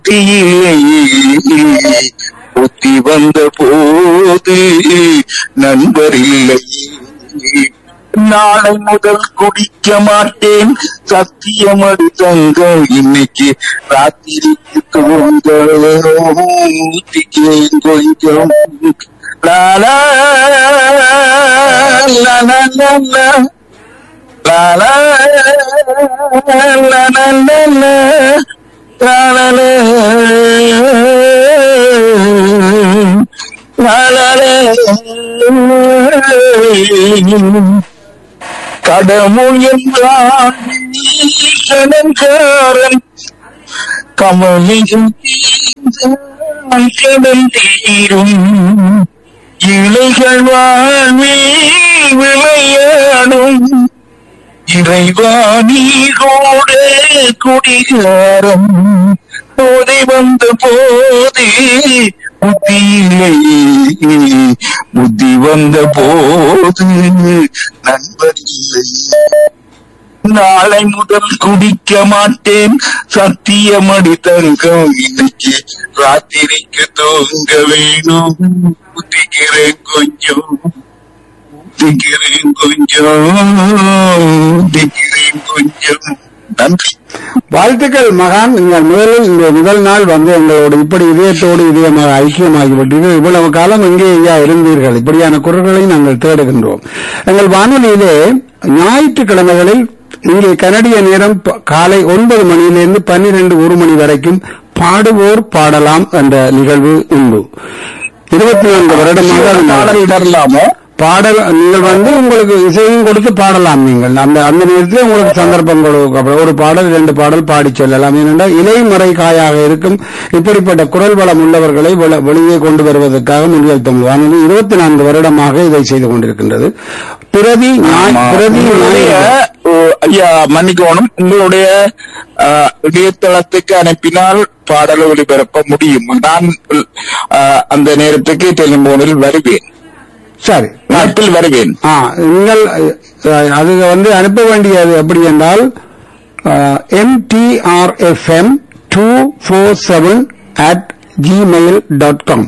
புத்தியிலே புத்தி வந்த போது நண்பரில்லை நாளை முதல் குடிக்க மாட்டேன் சத்தியம் அடி தங்கம் இன்னைக்கு ராத்திரிக்கு தூங்க ஊத்திக்கேன் கொஞ்சம் லாலா லா லா லா லா La la la la la la la la la la la la la கடவுள் என்றான் ஈசனங்காரன் கமலியும் தீர்ந்தான் கடல் தீரும் இலைகள் வாழ்வில் விளையாடும் இறைவா நீரோட குடிகாரம் போதை வந்த போது புத்தியிலே புத்தி வந்த போது நண்பர் இல்லை நாளை முதல் குடிக்க மாட்டேன் சத்தியமடி தங்கம் இன்னைக்கு ராத்திரிக்கு தூங்க வேணும் புத்திக்கிறேன் கொஞ்சம் புத்திக்கிறேன் கொஞ்சம் புத்திக்கிறேன் கொஞ்சம் நன்றி வாழ்த்துக்கள் மகான் நீங்கள் முதலில் இந்த முதல் நாள் வந்து எங்களோடு இப்படி இதயத்தோடு இதயமாக ஐக்கியமாகிவிட்டீர்கள் இவ்வளவு காலம் இங்கே ஐயா இருந்தீர்கள் இப்படியான குரல்களை நாங்கள் தேடுகின்றோம் எங்கள் வானொலியிலே ஞாயிற்றுக்கிழமைகளில் இங்கே கனடிய நேரம் ப- காலை ஒன்பது மணியிலிருந்து பன்னிரண்டு ஒரு மணி வரைக்கும் பாடுவோர் பாடலாம் என்ற நிகழ்வு உண்டு இருபத்தி நான்கு வருடமாக அது பாடல் இடர்லாமோ பாடல் நீங்கள் வந்து உங்களுக்கு இசையும் கொடுத்து பாடலாம் நீங்கள் அந்த அந்த நேரத்தில் உங்களுக்கு சந்தர்ப்பம் கொடுக்கப்படும் ஒரு பாடல் இரண்டு பாடல் பாடி சொல்லலாம் ஏனென்றால் இலைமறை காயாக இருக்கும் இப்படிப்பட்ட குரல் வளம் உள்ளவர்களை வெளி- வெளியே கொண்டு வருவதற்காக முன்னில் தமிழ் வானொலி இருபத்தி நான்கு வருடமாக இதை செய்து கொண்டிருக்கின்றது பிரதி ஞாய்- ஆமா. பிரதி உங்களுடைய ஞாயிறு- ஓ, ஐயா மன்னிக்கணும் உங்களுடைய ஆ, இணையதளத்துக்கு அனுப்பினால் பாடல் ஒளிபரப்ப முடியும் நான் ஆ, அந்த நேரத்துக்கு டெலிபோனில் வருவேன் சரி நாட்டில் வருவேன் ஆ நீங்கள் அஹ், அது வந்து அனுப்ப வேண்டியது எப்படி என்றால் MTRFM two four seven at Gmail dot com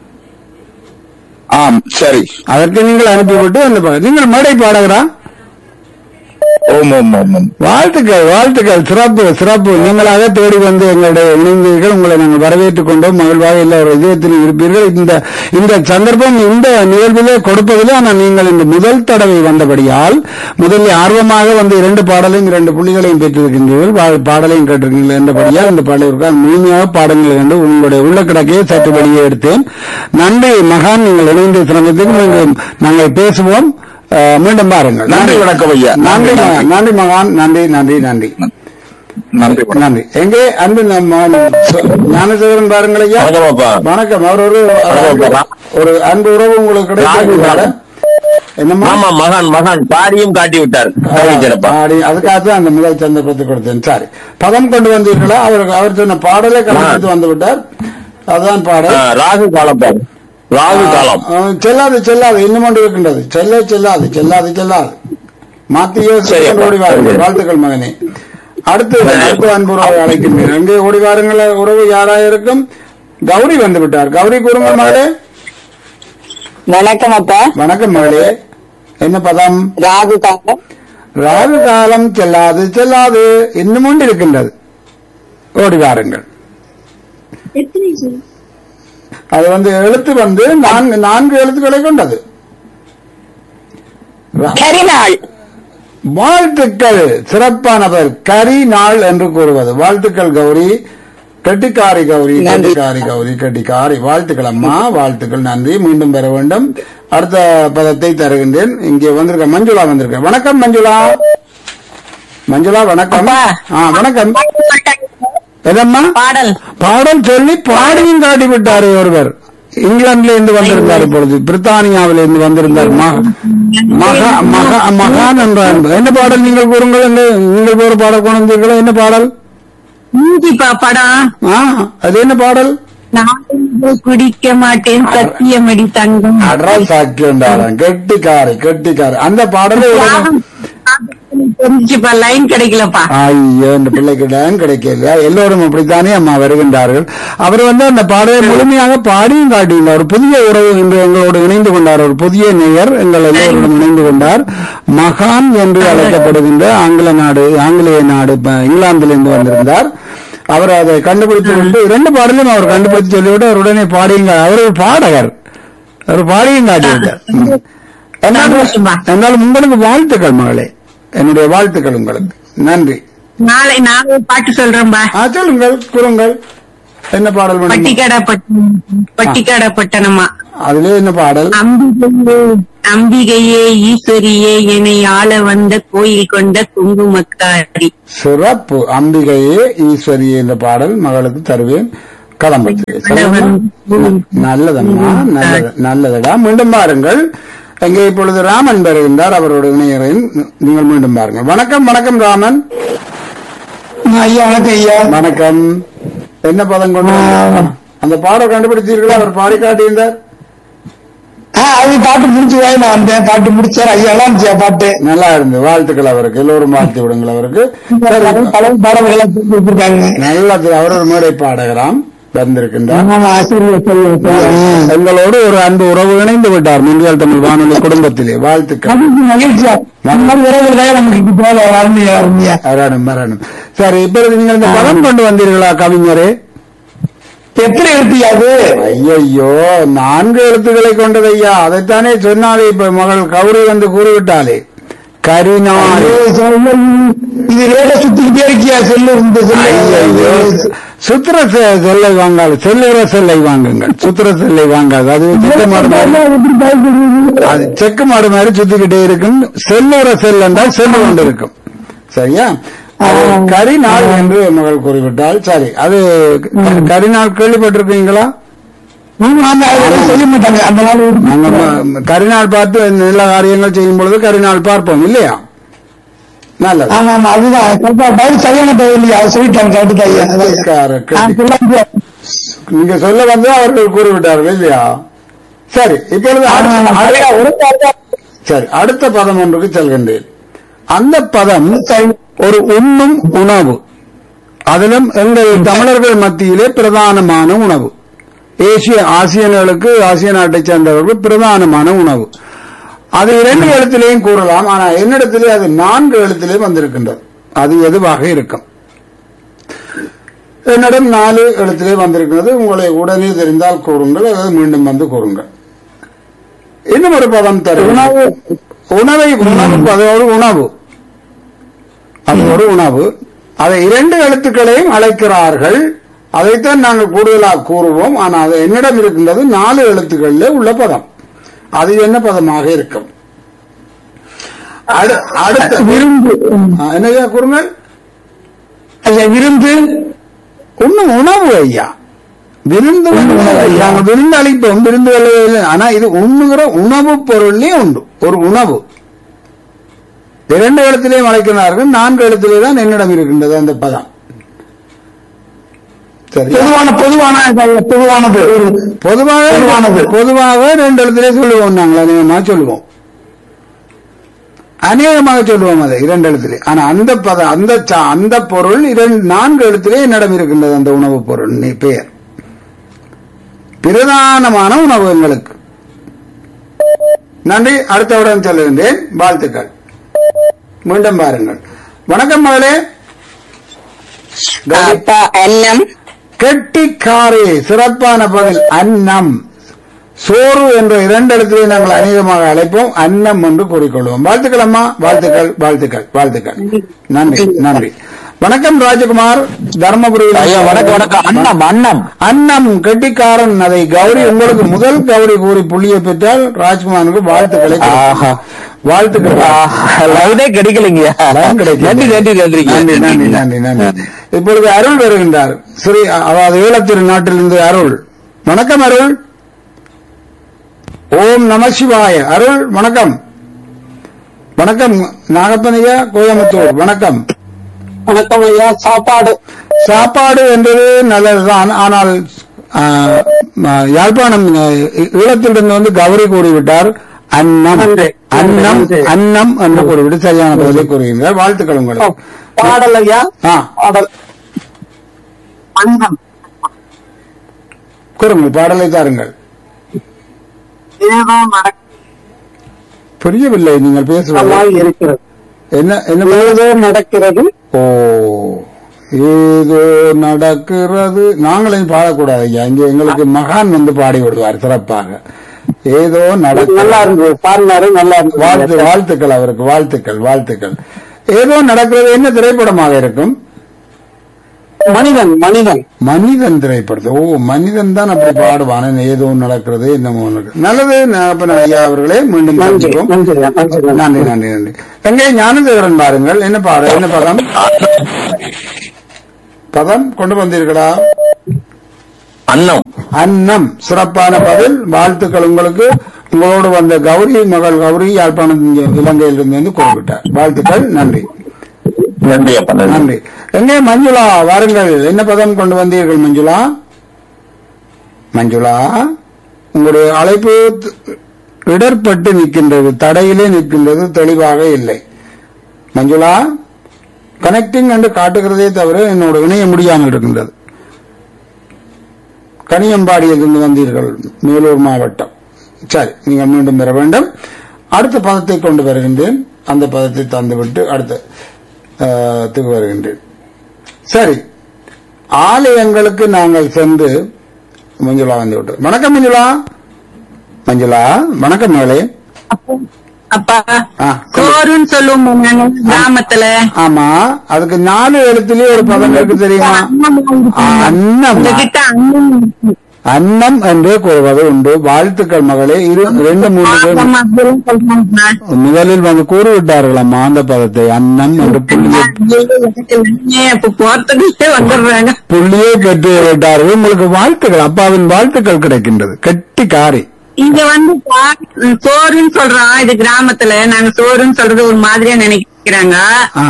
ஆம் சரி அதற்கு நீங்கள் அனுப்பிவிட்டு அந்த ப- நீங்கள் மேடை பாடகரா ஓம் ஓம் ஓம் ஓம் வாழ்த்துக்கள் வாழ்த்துக்கள் சிறப்பு சிறப்பு நீங்களாக தேடி வந்து எங்களுடைய இணைந்தீர்கள் உங்களை நாங்கள் வரவேற்றுக் கொண்டோம் மகிழ்வாக எல்லாரும் இதயத்தில் இருப்பீர்கள் இந்த இந்த சந்தர்ப்பம் இந்த நிகழ்விலே கொடுப்பதிலே ஆனால் நீங்கள் இந்த முதல் தடவை வந்தபடியால் முதலில் ஆர்வமாக வந்து இரண்டு பாடலையும் இரண்டு புள்ளிகளையும் பெற்றிருக்கின்றீர்கள் வா- பாடலையும் கேட்டிருக்கீர்கள் என்றபடியால் இந்த பாடலுக்கு முழுமையாக பாடங்கள் என்று உங்களுடைய உள்ள கிடக்கையை சற்று வெளியே எடுத்தேன் நன்றி மகான் நீங்கள் இணைந்து சிரமத்துக்கு மீண்டும் நாங்கள் பேசுவோம் அஹ், மீண்டும் பாருங்கள் நன்றி வணக்கம் ஐயா நன்றி மகா- நன்றி மகான் நன்றி நன்றி நன்றி நன்றி வணக்கம். நன்றி எங்கே அன்பு நம்ம ஞானசேகரன் பாருங்கள் ஐயா வணக்கம் அப்பா. வணக்கம் அவர் ஒரு வணக்கம் அப்பா. ஒரு அன்பு உறவு உங்களுக்கு ராகு கிடைச்சிருக்கிறாரு. காலம். என்னம்மா ஆமா மகான் மகான் பாடியும் காட்டி விட்டார் கவிஞரப்பா பாடி அதுக்காக தான் அந்த முதல் சந்தர்ப்பத்தை கொடுத்தேன் சரி பதம் கொண்டு வந்தீர்களா அவர் அவர் சொன்ன பாடலை கலந்து வந்து விட்டார் அதுதான் பாடல் ராகு காலம் பாரு ராகு காலம் ஆ, செல்லாது செல்லாது இன்னும் ஒன்று இருக்கின்றது செல்ல செல்லாது செல்லாது செல்லாது மாத்தி யோசிச்சு சரி, கொண்டு ஓடி வாருங்கள் சரி. வாழ்த்துக்கள் மகனே அடுத்து அடுத்து அன்பு உறவை அழைக்கின்றேன் எங்கே ஓடி வாருங்கள் உறவு யாராக இருக்கும் கௌரி வந்து விட்டார் கௌரி கூறுங்கள் மகளே வணக்கம் அப்பா வணக்கம் மகளே என்ன பதம் ராகு காலம் ராகு காலம் செல்லாது செல்லாது இன்னும் ஒன்று இருக்கின்றது ஓடி வாருங்கள் அது வந்து எழுத்து வந்து நான்கு நான்கு எழுத்துக்களை கொண்டது ரா- கரிநாள் வாழ்த்துக்கள் சிறப்பானவர் கரி நாள் என்று கூறுவது வாழ்த்துக்கள் கௌரி கெட்டிக்காரி கௌரி நன்றி. கெட்டிக்காரி கௌரி கெட்டிக்காரி வாழ்த்துக்கள் அம்மா வாழ்த்துக்கள் நன்றி மீண்டும் பெற வேண்டும் அடுத்த பதத்தை தருகின்றேன் இங்கே வந்திருக்க மஞ்சுளா வந்திருக்க வணக்கம் மஞ்சுளா மஞ்சுளா வணக்கம் அப்பா. ஆ வணக்கம் எதம்மா பாடல் பாடல் சொல்லி பாடியும் காட்டி விட்டாரு ஒருவர் இங்கிலாந்துல இருந்து வந்திருந்தார் இப்பொழுது பிரித்தானியாவில இருந்து வந்திருந்தார் மக- மகா மகா மகான் என்றார் என்ன பாடல் நீங்கள் கூறுங்கள் என்று நீங்கள் ஒரு பாடல் கொண்டு வந்தீர்களா என்ன பாடல் மூஞ்சிப்பா படம் ஆ அது என்ன பாடல் நான் குடிக்க மாட்டேன் சத்தியமடி தங்கம் அட்ரா சாக்கிண்டாரன் கெட்டிக்காரி கெட்டிக்காரி அந்த பாடலை உடனே- தெரிஞ்சுப்பா லைன் கிடைக்கலப்பா ஐயோ இந்த பிள்ளைக்கு டைம் கிடைக்கல எல்லோரும் அப்படித்தானே அம்மா வருகின்றார்கள் அவர் வந்து அந்த பாடலை முழுமையாக பாடியும் காட்டியிருந்தார் ஒரு புதிய உறவு இன்று எங்களோடு இணைந்து கொண்டார் ஒரு புதிய நேயர் எங்கள் எல்லோருடன் இணைந்து கொண்டார் மகான் என்று அழைக்கப்படுகின்ற ஆங்கில நாடு ஆங்கிலேய நாடு இப்ப இங்கிலாந்திலிருந்து வந்திருந்தார் அவர் அதை கண்டுபிடித்து கொண்டு இரண்டு பாடலையும் அவர் கண்டுபிடித்து சொல்லிவிட்டு அவர் உடனே பாடியுங்க அவர் ஒரு பாடகர் அவர் பாடியும் காட்டியிருந்தார் என்றாலும் சந்தோஷமா. என்றாலும் உங்களுக்கு வாழ்த்துக்கள் மகளே என்னுடைய வாழ்த்துக்கள் உங்களுக்கு நன்றி நாளை நாளை பாட்டு சொல்றேன்பா ஆ, சொல்லுங்கள் கூறுங்கள் என்ன பாடல் வேணும் பட்டிக்காடா பட்டணம் பட்டிக்காடா பட்டணமா அதுல என்ன பாடல் அம்பிகையே அம்பிகையே ஈஸ்வரியே என்னை ஆள வந்த கோயில் கொண்ட குங்குமக்காரி சிறப்பு அம்பிகையே ஈஸ்வரி என்ற பாடல் மகளுக்கு தருவேன் களம்பத்திலே நல்லதம்மா நல்லது நல்லதடா மீண்டும் பாருங்கள் அங்கே இப்பொழுது ராமன் வருகின்றார் அவரோட இணையரின் நீங்கள் மீண்டும் பாருங்கள் வணக்கம் வணக்கம் ராமன் ஐயா வணக்கம் ஐயா வணக்கம் என்ன பதம் கொண்டு வந்தீங்க? அந்த பாடம் கண்டுபிடிச்சீர்களா அவர் பாடி காட்டியிருந்தார் ஆ, அது பாட்டு முடிச்சுதான் நான் வந்தேன் பாட்டு முடிச்சார் ஐயா நல்லா இருந்துச்சு பாட்டு நல்லா இருந்து வாழ்த்துக்கள் அவருக்கு எல்லோரும் வாழ்த்து விடுங்கள் அவருக்கு சரி, பல பாடல்களை வச்சிருக்காங்க நல்ல அவர் ஒரு மேடை பாடகராம் வந்திருக்கின்றார் ஆமா சரியா சரியா சரியா எங்களோடு ஒரு அன்பு உறவு இணைந்து விட்டார் முன்றியல் தமிழ் வானொலி குடும்பத்திலே வாழ்த்துக்கள் மகிழ்ச்சி மகிழ்ச்சியா இந்த மாதிரி உறவுகளாக நமக்கு இது போல வரணியா வரணியா வரணும் வரணும் சரி இப்பொழுது நீங்கள் இந்த பதம் கொண்டு வந்தீர்களா கவிஞரே எத்தனை எழுத்தியா அது ஐயையோ நான்கு எழுத்துக்களை கொண்டது ஐயா அதைத்தானே சொன்னாலே இப்ப மகள் கௌரி வந்து கூறிவிட்டாலே கரிநாள் ஐயோ, சொல்ல- இது ரேட சுத்திக்கிட்டே இருக்கியா செல்லு இந்த ஐயையோ செல்லு சுத்திர செ- செல்லை வாங்காது செல்லுற செல்லை வாங்குங்கள் சுத்திர செல்லை வாங்காது அது செக்கு மாடு மாதிரி அது செக்கு மாடு மாதிரி சுத்திக்கிட்டே இருக்கும் செல்லுற செல் என்றால் செல்லு கொண்டு இருக்கும் சரியா அது கரிநாள் என்று மகள் கூறிவிட்டால் சரி அது க- கரிநாள் கேள்விப்பட்டிருக்கீங்களா செய்ய மாட்டாங்க அந்த நாள் ஒரு- நாங்க ம- கரிநாள் பார்த்து நல்ல காரியங்கள் செய்யும் பொழுது கரிநாள் பார்ப்போம் இல்லையா நல்லது ஆமா ஆமா அதுதான் கரெக்டா பதில் சரியான பதில் இல்லையா அதை சொல்லிட்டாங்க கரெக்டா ஐயா அதான் ஐயா. கரெக்ட், நான் கரெக்ட். சொல்ல முடியாது. நீங்க சொல்ல வந்து அவர்கள் கூறிவிட்டார்கள் இல்லையா சரி இப்பொழுது ஆமா, ஆமா. அடுத்த- சரியா, ஒரு பாட்டு சரி அடுத்த பதம் ஒன்றுக்கு செல்கின்றேன் அந்த பதம் சரி. ஒரு உண்ணும் உணவு அதிலும் எங்கள் தமிழர்கள் மத்தியிலே பிரதானமான உணவு ஏசிய ஆசியர்களுக்கு ஆசிய நாட்டைச் சேர்ந்தவர்கள் பிரதானமான உணவு அது இரண்டு எழுத்திலேயும் கூறலாம் ஆனால் என்னிடத்திலே அது நான்கு எழுத்திலே வந்திருக்கின்றது அது எதுவாக இருக்கும் என்னிடம் நாலு எழுத்திலே வந்திருக்கிறது உங்களை உடனே தெரிந்தால் கூறுங்கள் அல்லது மீண்டும் வந்து கூறுங்கள் இன்னும் ஒரு பதம் தரும் உணவு. உணவை உணவு அதோடு உணவு அது ஒரு உணவு அதை இரண்டு எழுத்துக்களையும் அழைக்கிறார்கள் அதைத்தான் நாங்கள் கூடுதலாக கூறுவோம் ஆனால் அது என்னிடம் இருக்கின்றது நாலு எழுத்துக்களில் உள்ள பதம் அது என்ன பதமாக இருக்கும் அடு- அடுத்த விருந்து ஆ, என்னையா கூறுங்கள் ஐயா விருந்து உண்ணும் உணவு ஐயா விருந்து உண்ணுவது ஐயா. நாங்க விருந்து அளிப்போம் விருந்து அல்ல ஆனா இது உண்ணுகிற உணவு பொருள்லே உண்டு ஒரு உணவு இரண்டு இடத்திலேயும் அழைக்கிறார்கள் நான்கு இடத்திலே தான் என்னிடம் இருக்கின்றது அந்த பதம் சரி பொதுவான பொதுவான ஐயா, பொதுவானது ஒரு பொதுவாக பொதுவானது. பொதுவாக ரெண்டு இடத்திலே சொல்லுவோம் நாங்கள் அநேகமாக சொல்லுவோம் அநேகமாக சொல்லுவோம் அதை இரண்டு எழுத்திலே ஆனா அந்த பத அந்த ச- அந்த பொருள் இரண்டு நான்கு எழுத்திலே என்னிடம் இருக்கின்றது அந்த உணவுப் பொருள் நீ பெயர் பிரதானமான உணவு எங்களுக்கு நன்றி அடுத்தவுடன் சொல்லுகின்றேன் வாழ்த்துக்கள் மீண்டும் பாருங்கள் வணக்கம் மகளே கௌரி. அப்பா அன்னம் கெட்டிக்காரே சிறப்பான பதில் அன்னம் சோறு என்ற இரண்டு இடத்திலே நாங்கள் அநேகமாக அழைப்போம் அன்னம் என்று கூறிக்கொள்வோம் வாழ்த்துக்கள் அம்மா வாழ்த்துக்கள் வாழ்த்துக்கள் வாழ்த்துக்கள் நன்றி நன்றி வணக்கம் ராஜகுமார் தர்மபுரி ஐயா வணக்கம் வணக்கம் அண்ணம் அண்ணம் அன்னம் கெட்டிக்காரன் அதை கௌரி உங்களுக்கு முதல் கௌரி கூறி புள்ளியை பெற்றால் ராஜ்குமாருக்கு வாழ்த்துக்களை ஆஹா. வாழ்த்துக்கள் லைனே கிடைக்கலைங்க லைன் கிடைக்கல. நன்றி நன்றி நன்றி நன்றி நன்றி நன்றி நன்றி இப்பொழுது அருள் வருகின்றார் ஸ்ரீ அதாவது ஈழத்திரு நாட்டிலிருந்து அருள் வணக்கம் அருள் ஓம் நம சிவாய அருள் வணக்கம் வணக்கம் நாகப்பனையா கோயம்புத்தூர் வணக்கம் வணக்கம் ஐயா சாப்பாடு சாப்பாடு என்பது நல்லதுதான் ஆனால் ஆ, ஆ, யாழ்ப்பாணம் ஆ, ஈழத்திலிருந்து வந்து கௌரி கூறிவிட்டார் அன்னம் நன்றி. அன்னம் நன்றி. அன்னம் என்று கூறிவிட்டு சரியான பதிலை கூறுகின்ற வாழ்த்துக்கள் உங்களுக்கு பாடல் ஐயா ஆ பாடல் அன்னம் கூறுங்கள் பாடலை தாருங்கள் ஏதோ புரியவில்லை நீங்கள் பேசுவது நடக்கமாய் இருக்கிறது என்ன என்ன ஏதோ நடக்கிறது ஓ ஏதோ நடக்கிறது நாங்களும் பாடக்கூடாது ஐயா இங்க எங்களுக்கு மகான் வந்து பாடி விடுவார் சிறப்பாக ஏதோ நல்லா நடக்கிறது இருந்தது பாடினாரு நல்லா வாழ்த்து இருந்தது வாழ்த்துக்கள் அவருக்கு வாழ்த்துக்கள் வாழ்த்துக்கள் ஏதோ நடக்கிறது என்ன திரைப்படமாக இருக்கும் மனிதன் மனிதன் மனிதன் திரைப்படத்தை ஓ மனிதன் தான் அப்படி பாடுவான் ஏதோ நடக்கிறது என்னமோ நடக்குது நல்லது நான் அப்ப நான் ஐயா அவர்களே மீண்டும் நன்றி சந்திப்போம் நன்றி ஐயா, நன்றி நன்றி. நன்றி நன்றி நன்றி எங்கே ஞானதேவரன் பாருங்கள் என்ன பாடு என்ன பதம் பதம் கொண்டு வந்தீர்களா அன்னம் அன்னம் சிறப்பான பதில் வாழ்த்துக்கள் உங்களுக்கு உங்களோடு வந்த கௌரி மகள் கௌரி யாழ்ப்பாணம் இங்க இலங்கையிலிருந்து வந்து குறிப்பிட்டார் வாழ்த்துக்கள் நன்றி நன்றி அப்பா நன்றி நன்றி எங்கே மஞ்சுளா வாருங்கள் என்ன பதம் கொண்டு வந்தீர்கள் மஞ்சுளா மஞ்சுளா உங்களுடைய அழைப்பு த- இடர்பட்டு நிற்கின்றது தடையிலே நிற்கின்றது தெளிவாக இல்லை மஞ்சுளா கனெக்டிங் என்று காட்டுகிறதே தவிர என்னோட இணைய முடியாமல் இருக்கின்றது கனியம்பாடியிலிருந்து வந்தீர்கள் மேலூர் மாவட்டம் சரி நீங்கள் மீண்டும் பெற வேண்டும் அடுத்த பதத்தை கொண்டு வருகின்றேன் அந்த பதத்தை தந்துவிட்டு அடுத்த ஆஹ், த்துக்கு வருகின்றேன் சரி ஆலயங்களுக்கு நாங்கள் சென்று மஞ்சுளா வந்து விட்டு வணக்கம் மஞ்சுளா மஞ்சுளா வணக்கம் மேலே அப்பா ஆ, சோறுன்னு சொல்லுவோம் நாங்க கிராமத்துல ஆமா அதுக்கு நாலு எழுத்துலயே ஒரு பதம் இருக்கு தெரியுமா அன்னம் உங்ககிட்ட அண்ணன் இருக்கு. அன்னம் என்றே கூறுவது உண்டு வாழ்த்துக்கள் மகளே இரு ரெண்டு மூன்று பேர் ஆமா, அப்படிலாம் சொல்றாங்க. முதலில் வந்து கூறிவிட்டார்களாம் அந்த பதத்தை அன்னம் என்று புள்ளியை எனக்கு இல்லையே, அப்ப போறதுக்குள்ளே வந்துடுறாங்க புள்ளியை பெற்று விட்டார்கள் உங்களுக்கு வாழ்த்துக்கள் அப்பாவின் வாழ்த்துக்கள் கிடைக்கின்றது கெட்டி காரி இங்க வந்து பா- சோறுன்னு சொல்றோம் இது கிராமத்துல நாங்க சோறுன்னு சொல்றது ஒரு மாதிரியா நினைக்கிறாங்க ஆ.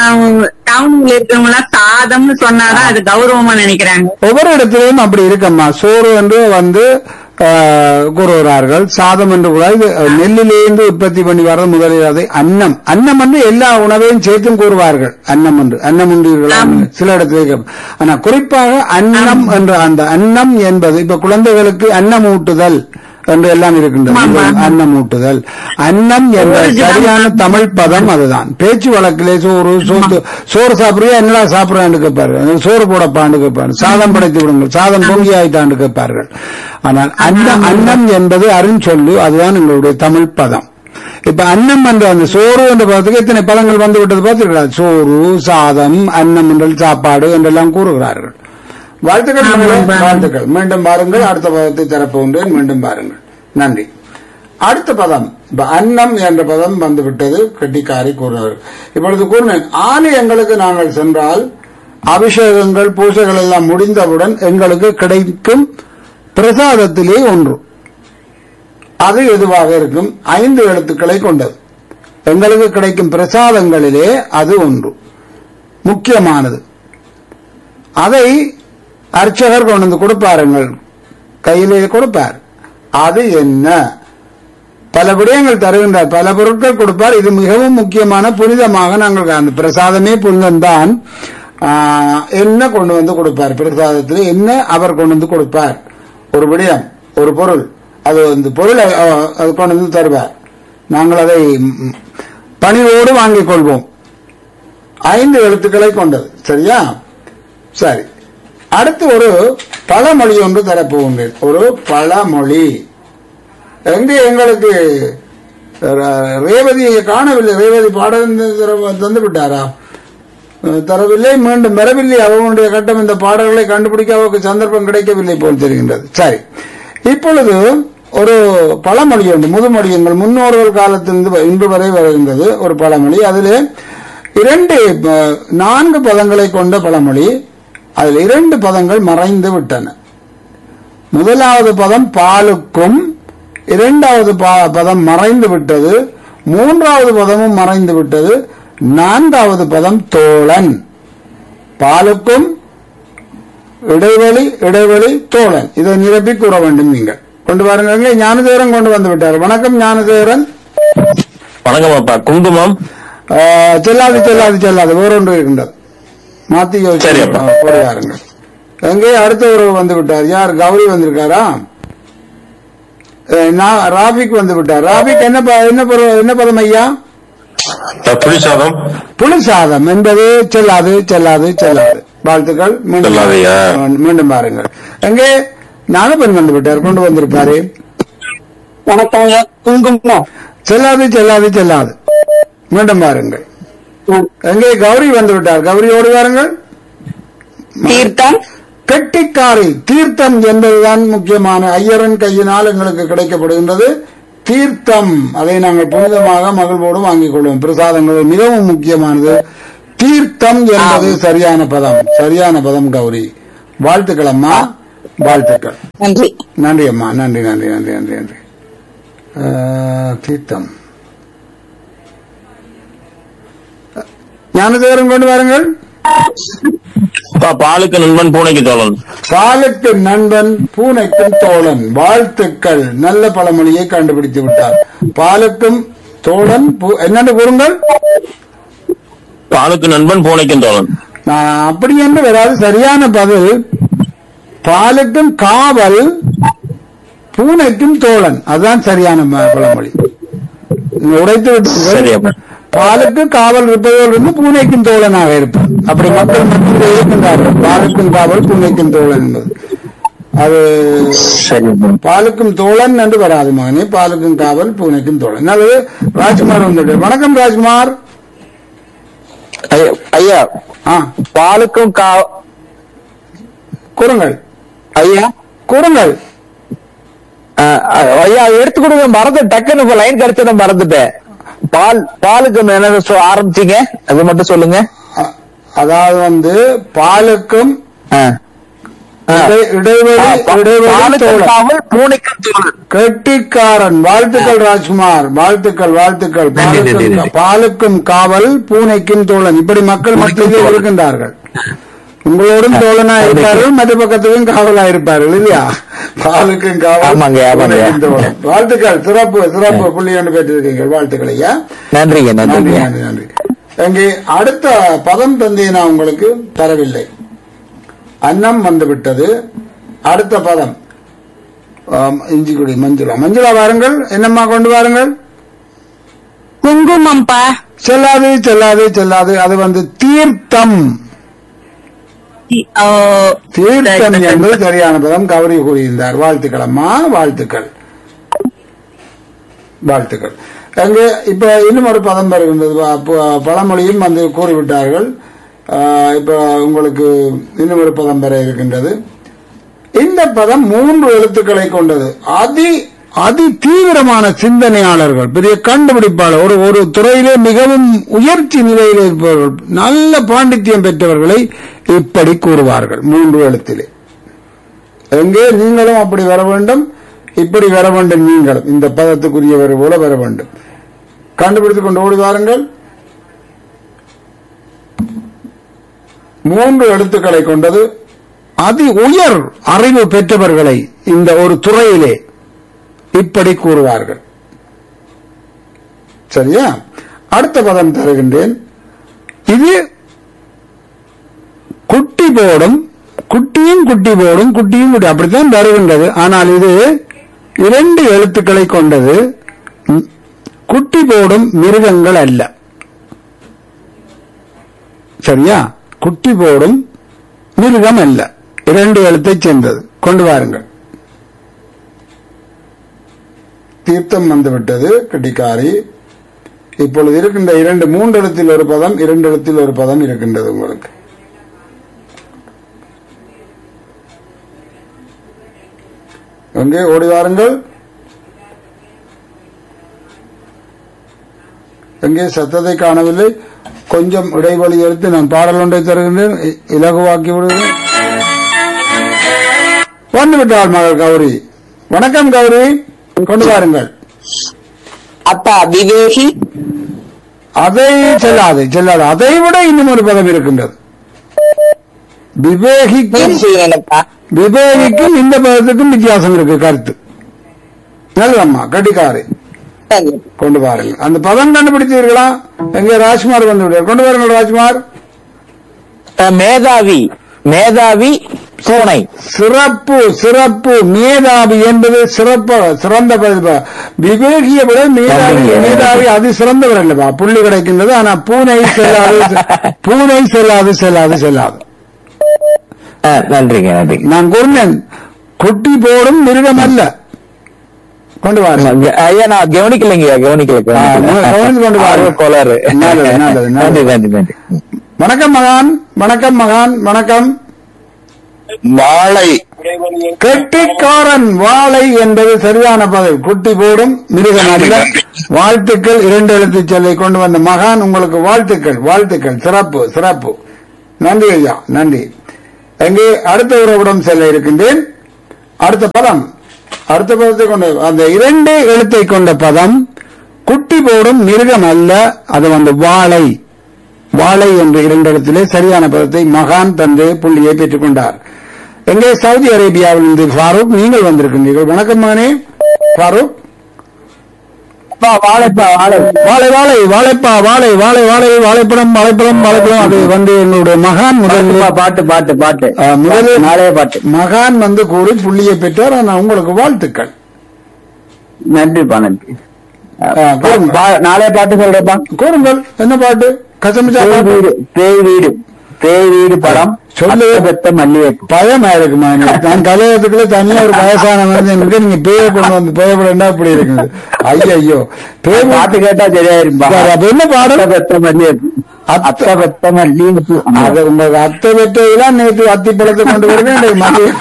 டவுன்ல இருக்கிறவங்க எல்லாம் சாதம்னு சொன்னாதான் அது கௌரவமா நினைக்கிறாங்க ஒவ்வொரு இடத்திலும் அப்படி இருக்கம்மா சோறு என்று வந்து ஆஹ், கூறுகிறார்கள் சாதம் என்று கூட இது நெல்லிலிருந்து உற்பத்தி பண்ணி வர்றது முதலில் அதை அன்னம் அன்னம் என்று எல்லா உணவையும் சேர்த்தும் கூறுவார்கள் அன்னம் என்று அன்னம் உண்டீர்களா சில இடத்துல கேட்போம். ஆனா குறிப்பாக அன்னம் என்ற அந்த அன்னம் என்பது இப்ப குழந்தைகளுக்கு அன்னம் ஊட்டுதல் என்று எல்லாம் இருக்கின்றது ஆமா. அன்னம் ஊட்டுதல் அன்னம் என்ற சரியான தமிழ் பதம் அதுதான் பேச்சு வழக்கிலே சோறு சோத்து சோறு சாப்பிடுறியா என்னடா சாப்பிடுறான்னு கேட்பாரு சோறு போடப்பான்னு கேட்பாரு சாதம் படைத்து விடுங்கள் சாதம் பொங்கி ஆயிட்டான்னு கேட்பார்கள் ஆனால் அன்னம் அன்னம் என்பது அருஞ்சொல்லு அதுதான் எங்களுடைய தமிழ் பதம் இப்ப அன்னம் என்ற அந்த சோறு என்ற பதத்துக்கு எத்தனை பதங்கள் வந்து விட்டது பார்த்தீர்களா சோறு சாதம் அன்னம் என்றல் சாப்பாடு என்றெல்லாம் கூறுகிறார்கள் வாழ்த்துக்கள் மகளே, வாழ்த்துக்கள் மீண்டும் பாருங்கள் அடுத்த பதத்தை தரப்போன்றேன் மீண்டும் பாருங்கள் நன்றி அடுத்த பதம் இப்ப அன்னம் என்ற பதம் வந்துவிட்டது கட்டிக்காரி கூறினார் இப்பொழுது கூறினேன் ஆலயங்களுக்கு நாங்கள் சென்றால் அபிஷேகங்கள் பூஜைகள் எல்லாம் முடிந்தவுடன் எங்களுக்கு கிடைக்கும் பிரசாதத்திலே ஒன்று அது எதுவாக இருக்கும் ஐந்து எழுத்துக்களை கொண்டது எங்களுக்கு கிடைக்கும் பிரசாதங்களிலே அது ஒன்று முக்கியமானது அதை அர்ச்சகர் கொண்டு வந்து கொடுப்பாருங்கள் கையிலே கொடுப்பார் அது என்ன பல விடயங்கள் தருகின்றார் பல பொருட்கள் கொடுப்பார் இது மிகவும் முக்கியமான புனிதமாக நாங்கள் அந்த பிரசாதமே புனிதம்தான் ஆஹ், என்ன கொண்டு வந்து கொடுப்பார் பிரசாதத்தில் என்ன அவர் கொண்டு வந்து கொடுப்பார் ஒரு விடயம் ஒரு பொருள் அது அந்த பொருளை அஹ், அது கொண்டு வந்து தருவார் நாங்கள் அதை ம், பணிவோடு வாங்கிக் கொள்வோம் ஐந்து எழுத்துக்களை கொண்டது சரியா சரி அடுத்து ஒரு பழமொழி ஒன்று தரப்போகின்றேன் ஒரு பழமொழி எங்கே எங்களுக்கு ர- ரேவதியை காணவில்லை ரேவதி பாடம் தர- தந்து விட்டாரா அஹ், தரவில்லை மீண்டும் பெறவில்லை அவனுடைய கட்டம் இந்த பாடல்களை கண்டுபிடிக்க அவருக்கு சந்தர்ப்பம் கிடைக்கவில்லை போல் தெரிகின்றது சரி இப்பொழுது ஒரு பழமொழி உண்டு முதுமொழி எங்கள் முன்னோர்கள் காலத்திலிருந்து வ- இன்று வரை வருகின்றது ஒரு பழமொழி அதிலே இரண்டு அஹ், நான்கு பதங்களை கொண்ட பழமொழி அதில் இரண்டு பதங்கள் மறைந்து விட்டன முதலாவது பதம் பாலுக்கும் இரண்டாவது பா- பதம் மறைந்து விட்டது மூன்றாவது பதமும் மறைந்து விட்டது நான்காவது பதம் தோழன் பாலுக்கும் இடைவெளி இடைவெளி தோழன் இதை நிரப்பி கூற வேண்டும் நீங்கள் கொண்டு வாருங்கள் இங்கே ஞானதேவரன் கொண்டு வந்து விட்டார் வணக்கம் ஞானதேவரன் வணக்கம் அப்பா குங்குமம் ஆ, செல்லாது செல்லாது செல்லாது வேறொன்று இருக்கின்றது மாத்தி யோசிச்சு சரி, அப்பா. ஆ, போடு வாருங்கள் எங்கே அடுத்த உறவு வந்து விட்டார் யார் கௌரி வந்திருக்காரா ஏ, நான் ராபிக் வந்து விட்டார் ராபிக் என்ன ப- என்ன பருவ- என்ன பதம் ஐயா புளிசாதம் புளி சாதம் என்பது செல்லாது செல்லாது செல்லாது வாழ்த்துக்கள் மீண்டும் செல்லாதையா? மீண்டும் பாருங்கள் எங்கே நாகப்பன் வந்து விட்டார் கொண்டு வந்திருப்பாரு வணக்கம் குங்குமம் செல்லாது செல்லாது செல்லாது மீண்டும் பாருங்கள் எங்கே கௌரி வந்து விட்டார் கௌரியோடு வாருங்கள் தீர்த்தம் கெட்டிக்காரி தீர்த்தம் என்பதுதான் முக்கியமான ஐயரன் கையினால் எங்களுக்கு கிடைக்கப்படுகின்றது தீர்த்தம் அதை நாங்கள் புனிதமாக மகிழ்வோடு வாங்கிக் கொள்வோம் பிரசாதங்கள் மிகவும் முக்கியமானது தீர்த்தம் என்பது சரியான பதம் சரியான பதம் கௌரி வாழ்த்துக்கள் அம்மா வாழ்த்துக்கள் நன்றி நன்றி அம்மா நன்றி நன்றி நன்றி நன்றி நன்றி அஹ், தீர்த்தம் ஞானதேவரம் கொண்டு வாருங்கள் அப்பா பாலுக்கு நண்பன் பூனைக்கு தோழன் பாலுக்கு நண்பன் பூனைக்கும் தோழன் வாழ்த்துக்கள் நல்ல பழமொழியை கண்டுபிடித்து விட்டார் பாலுக்கும் தோழன் பூ- என்னன்னு கூறுங்கள் பாலுக்கு நண்பன் பூனைக்கும் தோழன் நான் அப்படி என்று வராது சரியான பதில் பாலுக்கும் காவல் பூனைக்கும் தோழன் அதுதான் சரியான ம- பழமொழி நீங்க உடைத்து சரி விட்டீர்கள் அப்பா பாலுக்கு காவல் இருப்பதோடு இருந்து பூனைக்கும் தோழனாக இருப்பார் அப்படி மக்கள் மத்தியில் இருக்கின்றார்கள் பாலுக்கும் காவல் பூனைக்கும் தோழன் என்பது அது சரி அப்பா. பாலுக்கும் தோழன் என்று வராது மகனே பாலுக்கும் காவல் பூனைக்கும் தோழன் நல்லது ராஜ்குமார் வந்துட்டு வணக்கம் ராஜ்குமார் ஐயா ஆ பாலுக்கும் கா கூறுங்கள் ஐயா கூறுங்கள் அஹ், அஹ், ஐயா எடுத்து கொடுங்க மறந்து டக்குன்னு இப்ப லைன் கிடைச்சத மறந்துட்டேன் பால் பாலுக்கு என்ன சொ- ஆரம்பிச்சீங்க அது மட்டும் சொல்லுங்க அ- அதாவது வந்து பாலுக்கும் அஹ். அஹ். இடை- இடைவெளி இடைவெளி பாலுக்கும் தோழன் காவல் பூனைக்கும் தோழன் கெட்டிக்காரன் வாழ்த்துக்கள் ராஜ்குமார் வாழ்த்துக்கள் வாழ்த்துக்கள் நன்றி, நன்றி, பாலுக்கும் நன்றி. பாலுக்கும் காவல் பூனைக்கும் தோழன் இப்படி மக்கள் மத்தியில் இருக்கின்றார்கள் உங்களோடும் தோழனா இருப்பார்கள் மற்ற பக்கத்துக்கும் காவலா இருப்பார்கள் இல்லையா பாலுக்கும் காவல் ஆமாங்க, ஆமாங்க. பூனைக்கும் தோழன் வாழ்த்துக்கள் சிறப்பு சிறப்பு புள்ளி ஒன்று பெற்றிருக்கீங்க வாழ்த்துக்கள் ஐயா நன்றிங்க நன்றி நன்றிங்க நன்றி நன்றி அங்கே அடுத்த பதம் தந்தையை நான் உங்களுக்கு தரவில்லை அன்னம் வந்துவிட்டது அடுத்த பதம் ஆம், இஞ்சிக்குடி மஞ்சுளா மஞ்சுளா வாருங்கள் என்னம்மா கொண்டு வாருங்கள் குங்குமம்ப்பா செல்லாது செல்லாது செல்லாது அது வந்து தீர்த்தம் தி- ஓ, தீர்த்தம் என்பது சரியான பதம் கவரி கூறியிருந்தார் வாழ்த்துக்கள் அம்மா வாழ்த்துக்கள் வாழ்த்துக்கள் அங்கே இப்ப இன்னும் ஒரு பதம் வருகின்றது ப- ப- பழமொழியும் வந்து கூறிவிட்டார்கள் ஆஹ், இப்ப உங்களுக்கு இன்னும் ஒரு பதம் பெற இருக்கின்றது இந்த பதம் மூன்று எழுத்துக்களை கொண்டது அதி அதி தீவிரமான சிந்தனையாளர்கள் பெரிய கண்டுபிடிப்பாளர் ஒரு ஒரு துறையிலே மிகவும் உயர்ச்சி நிலையில் இருப்பவர்கள் நல்ல பாண்டித்யம் பெற்றவர்களை இப்படி கூறுவார்கள் மூன்று எழுத்திலே எங்கே நீங்களும் அப்படி வர வேண்டும் இப்படி வர வேண்டும் நீங்களும் இந்த பதத்துக்குரியவர் போல வர வேண்டும் கண்டுபிடித்துக் கொண்டு ஓடி வாருங்கள் மூன்று எழுத்துக்களை கொண்டது அதி உயர் அறிவு பெற்றவர்களை இந்த ஒரு துறையிலே இப்படி கூறுவார்கள் சரியா அடுத்த பதம் தருகின்றேன் இது குட்டி போடும் குட்டியும் குட்டி போடும் குட்டியும் குட்டி அப்படித்தான் வருகின்றது ஆனால் இது இரண்டு எழுத்துக்களை கொண்டது ம், குட்டி போடும் மிருகங்கள் அல்ல சரியா குட்டி போடும் மிருகம் அல்ல இரண்டு எழுத்தைச் சேர்ந்தது கொண்டு வாருங்கள் தீர்த்தம் வந்துவிட்டது கட்டிக்காரி இப்பொழுது இருக்கின்ற இரண்டு மூன்று எழுத்தில் ஒரு பதம் இரண்டு எழுத்தில் ஒரு பதம் இருக்கின்றது உங்களுக்கு எங்கே ஓடி வாருங்கள் எங்கே சத்தத்தை காணவில்லை கொஞ்சம் இடைவெளி எடுத்து நான் பாடல் ஒன்றை தருகின்றேன் இ- இலகுவாக்கி விடுகிறேன் வந்து விட்டாள் மகள் கௌரி வணக்கம் கௌரி கொண்டு வாருங்கள் அப்பா விவேகி அதை செல்லாது செல்லாது அதை விட இன்னும் ஒரு பதம் இருக்கின்றது விவேகிக்கும் முயற்சி செய்வேனப்பா விவேகிக்கும் இந்த பதத்துக்கும் வித்தியாசம் இருக்கு கருத்து நல்லதம்மா கட்டிக்காரி கொண்டு பாருங்க அந்த பதம் கண்டுபிடிச்சீர்களா எங்க ராஜ்குமார் வந்து விடுவார். கொண்டு பாருங்கள் ராஜ்குமார் அஹ், மேதாவி மேதாவி பூனை சிறப்பு சிறப்பு மேதாவி என்பது சிறப்பு சிறந்த பதிவு விவேகிய விட மேதாவி நன்றி. மேதாவி அது சிறந்தவர் அல்லவா புள்ளி கிடைக்கின்றது ஆனா பூனை செல்லாது பூனை செல்லாது செல்லாது செல்லாது அஹ், நன்றிங்க நன்றி நான் கூறினேன் குட்டி போடும் மிருகம் அல்ல கொண்டு வாருங்க ஐயா நான் கவனிக்கலைங்கய்யா கவனிக்கல ஆ, கவனித்து கொண்டு வாருங்க. ஆர்வ கோளாறு நல்லது, நல்லது, நல்லது. நன்றி நன்றி நன்றி வணக்கம் மகான் வணக்கம் மகான் வணக்கம் வாழை கெட்டிக்காரன் வாழை என்பது சரியான பதில் குட்டி போடும் மிருகம் அல்ல வாழ்த்துக்கள் இரண்டு எழுத்து சொல்லை கொண்டு வந்த மகான் உங்களுக்கு வாழ்த்துக்கள் வாழ்த்துக்கள் சிறப்பு சிறப்பு நன்றி ஐயா நன்றி எங்கே அடுத்த உறவிடம் செல்ல இருக்கின்றேன் அடுத்த பதம் அடுத்த பதத்தை கொண்ட அந்த இரண்டு எழுத்தை கொண்ட பதம் குட்டி போடும் மிருகம் அல்ல அது வந்து வாழை வாழை என்ற இரண்டு இடத்திலே சரியான பதத்தை மகான் தந்து புள்ளியை பெற்றுக் கொண்டார் எங்கே சவுதி அரேபியாவில் இருந்து ஃபாரூக் நீங்கள் வந்திருக்கின்றீர்கள் வணக்கம் மகனே ஃபாரூக் வாழைப்பா வாழை வாழை வாழை வாழைப்பா வாழை வாழை வாழை வாழைப்பழம் வாழைப்பழம் வாழைப்பழம் அது வந்து என்னுடைய மகான் முதலில் பாட்டு பாட்டு பாட்டு ஆ, முதலில் நாளைய பாட்டு மகான் வந்து கூறி புள்ளியை பெற்றார் ஆனால் உங்களுக்கு வாழ்த்துக்கள் நன்றிப்பா நன்றி ஆ, கூறுங்கள். பா- நாளைய பாட்டு சொல்றேப்பா கூறுங்கள் என்ன பாட்டு கசமிச்சா பேய் பாட்டு வீடு பேய் வீடு பேய் வீடு படம் சொல்லு. அத்தை பெத்த மல்லிகைப்பூ பயமா இருக்குமா எனக்கு? நான் கலையத்துக்குள்ள தனியா ஒரு வயசான மனிதன் இருக்கு நீங்க பேய கொண்டு வந்து பயப்படா இப்படி இருக்குது ஐயோ ஐயோ பேய் பாட்டு கேட்டா சரியா இருப்பா சரி, அப்ப என்ன பாடல்? அத்தை பெத்த மல்லிகைப்பூ அத்தை- அத்தை பெத்த மல்லிகைப்பூ அது உங்க அத்தை வெட்டையெல்லாம் நேற்று அத்தி பழத்தை கொண்டு வருவேன் எனக்கு மல்லிகை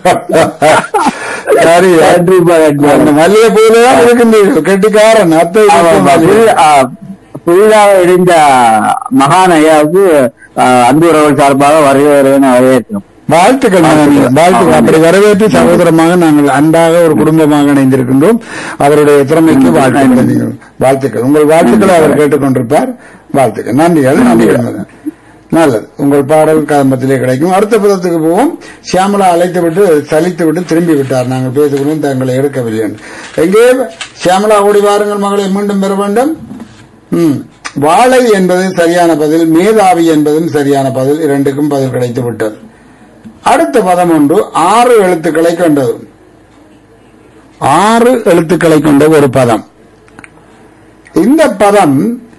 சரி நன்றிப்பா நன்றி அந்த மல்லிகை பூல தான் இருக்கின்றீர்கள் கெட்டிக்காரன் அத்தை வெட்டை மல்லிகை. புதிதாக இணைந்த மகான் ஐயாவுக்கு ஆ, அன்பு உறவுகள் சார்பாக வருகிறேன் வரவேற்கிறோம் வாழ்த்துக்கள் மகனே, வாழ்த்துக்கள் அப்படி வரவேற்று சகோதரமாக நாங்கள் அன்பாக ஒரு குடும்பமாக இணைந்திருக்கின்றோம் அவருடைய திறமைக்கு வாழ்த்துக்கள் நீங்கள். வாழ்த்துக்கள் உங்கள் வாழ்த்துக்களை அவர் கேட்டுக்கொண்டிருப்பார் வாழ்த்துக்கள் நன்றிகள் நன்றிகள் மகன். நல்லது உங்கள் பாடல் கதம்பத்திலே கிடைக்கும் அடுத்த பதத்துக்கு போவோம் சியாமலா அழைத்து விட்டு சலித்து விட்டு திரும்பி விட்டார் நாங்கள் பேசுகிறோம் தங்களை எடுக்கவில்லை என்று. எங்கே சியாமலா ஓடி வாருங்கள் மகளை மீண்டும் பெற வேண்டும் ம். வாழை என்பது சரியான பதில் மேதாவி என்பதும் சரியான பதில் இரண்டுக்கும் பதில் கிடைத்து விட்டது அடுத்த பதம் ஒன்று ஆறு எழுத்துக்களை கொண்டது ஆறு எழுத்துக்களை கொண்ட ஒரு பதம் இந்த பதம்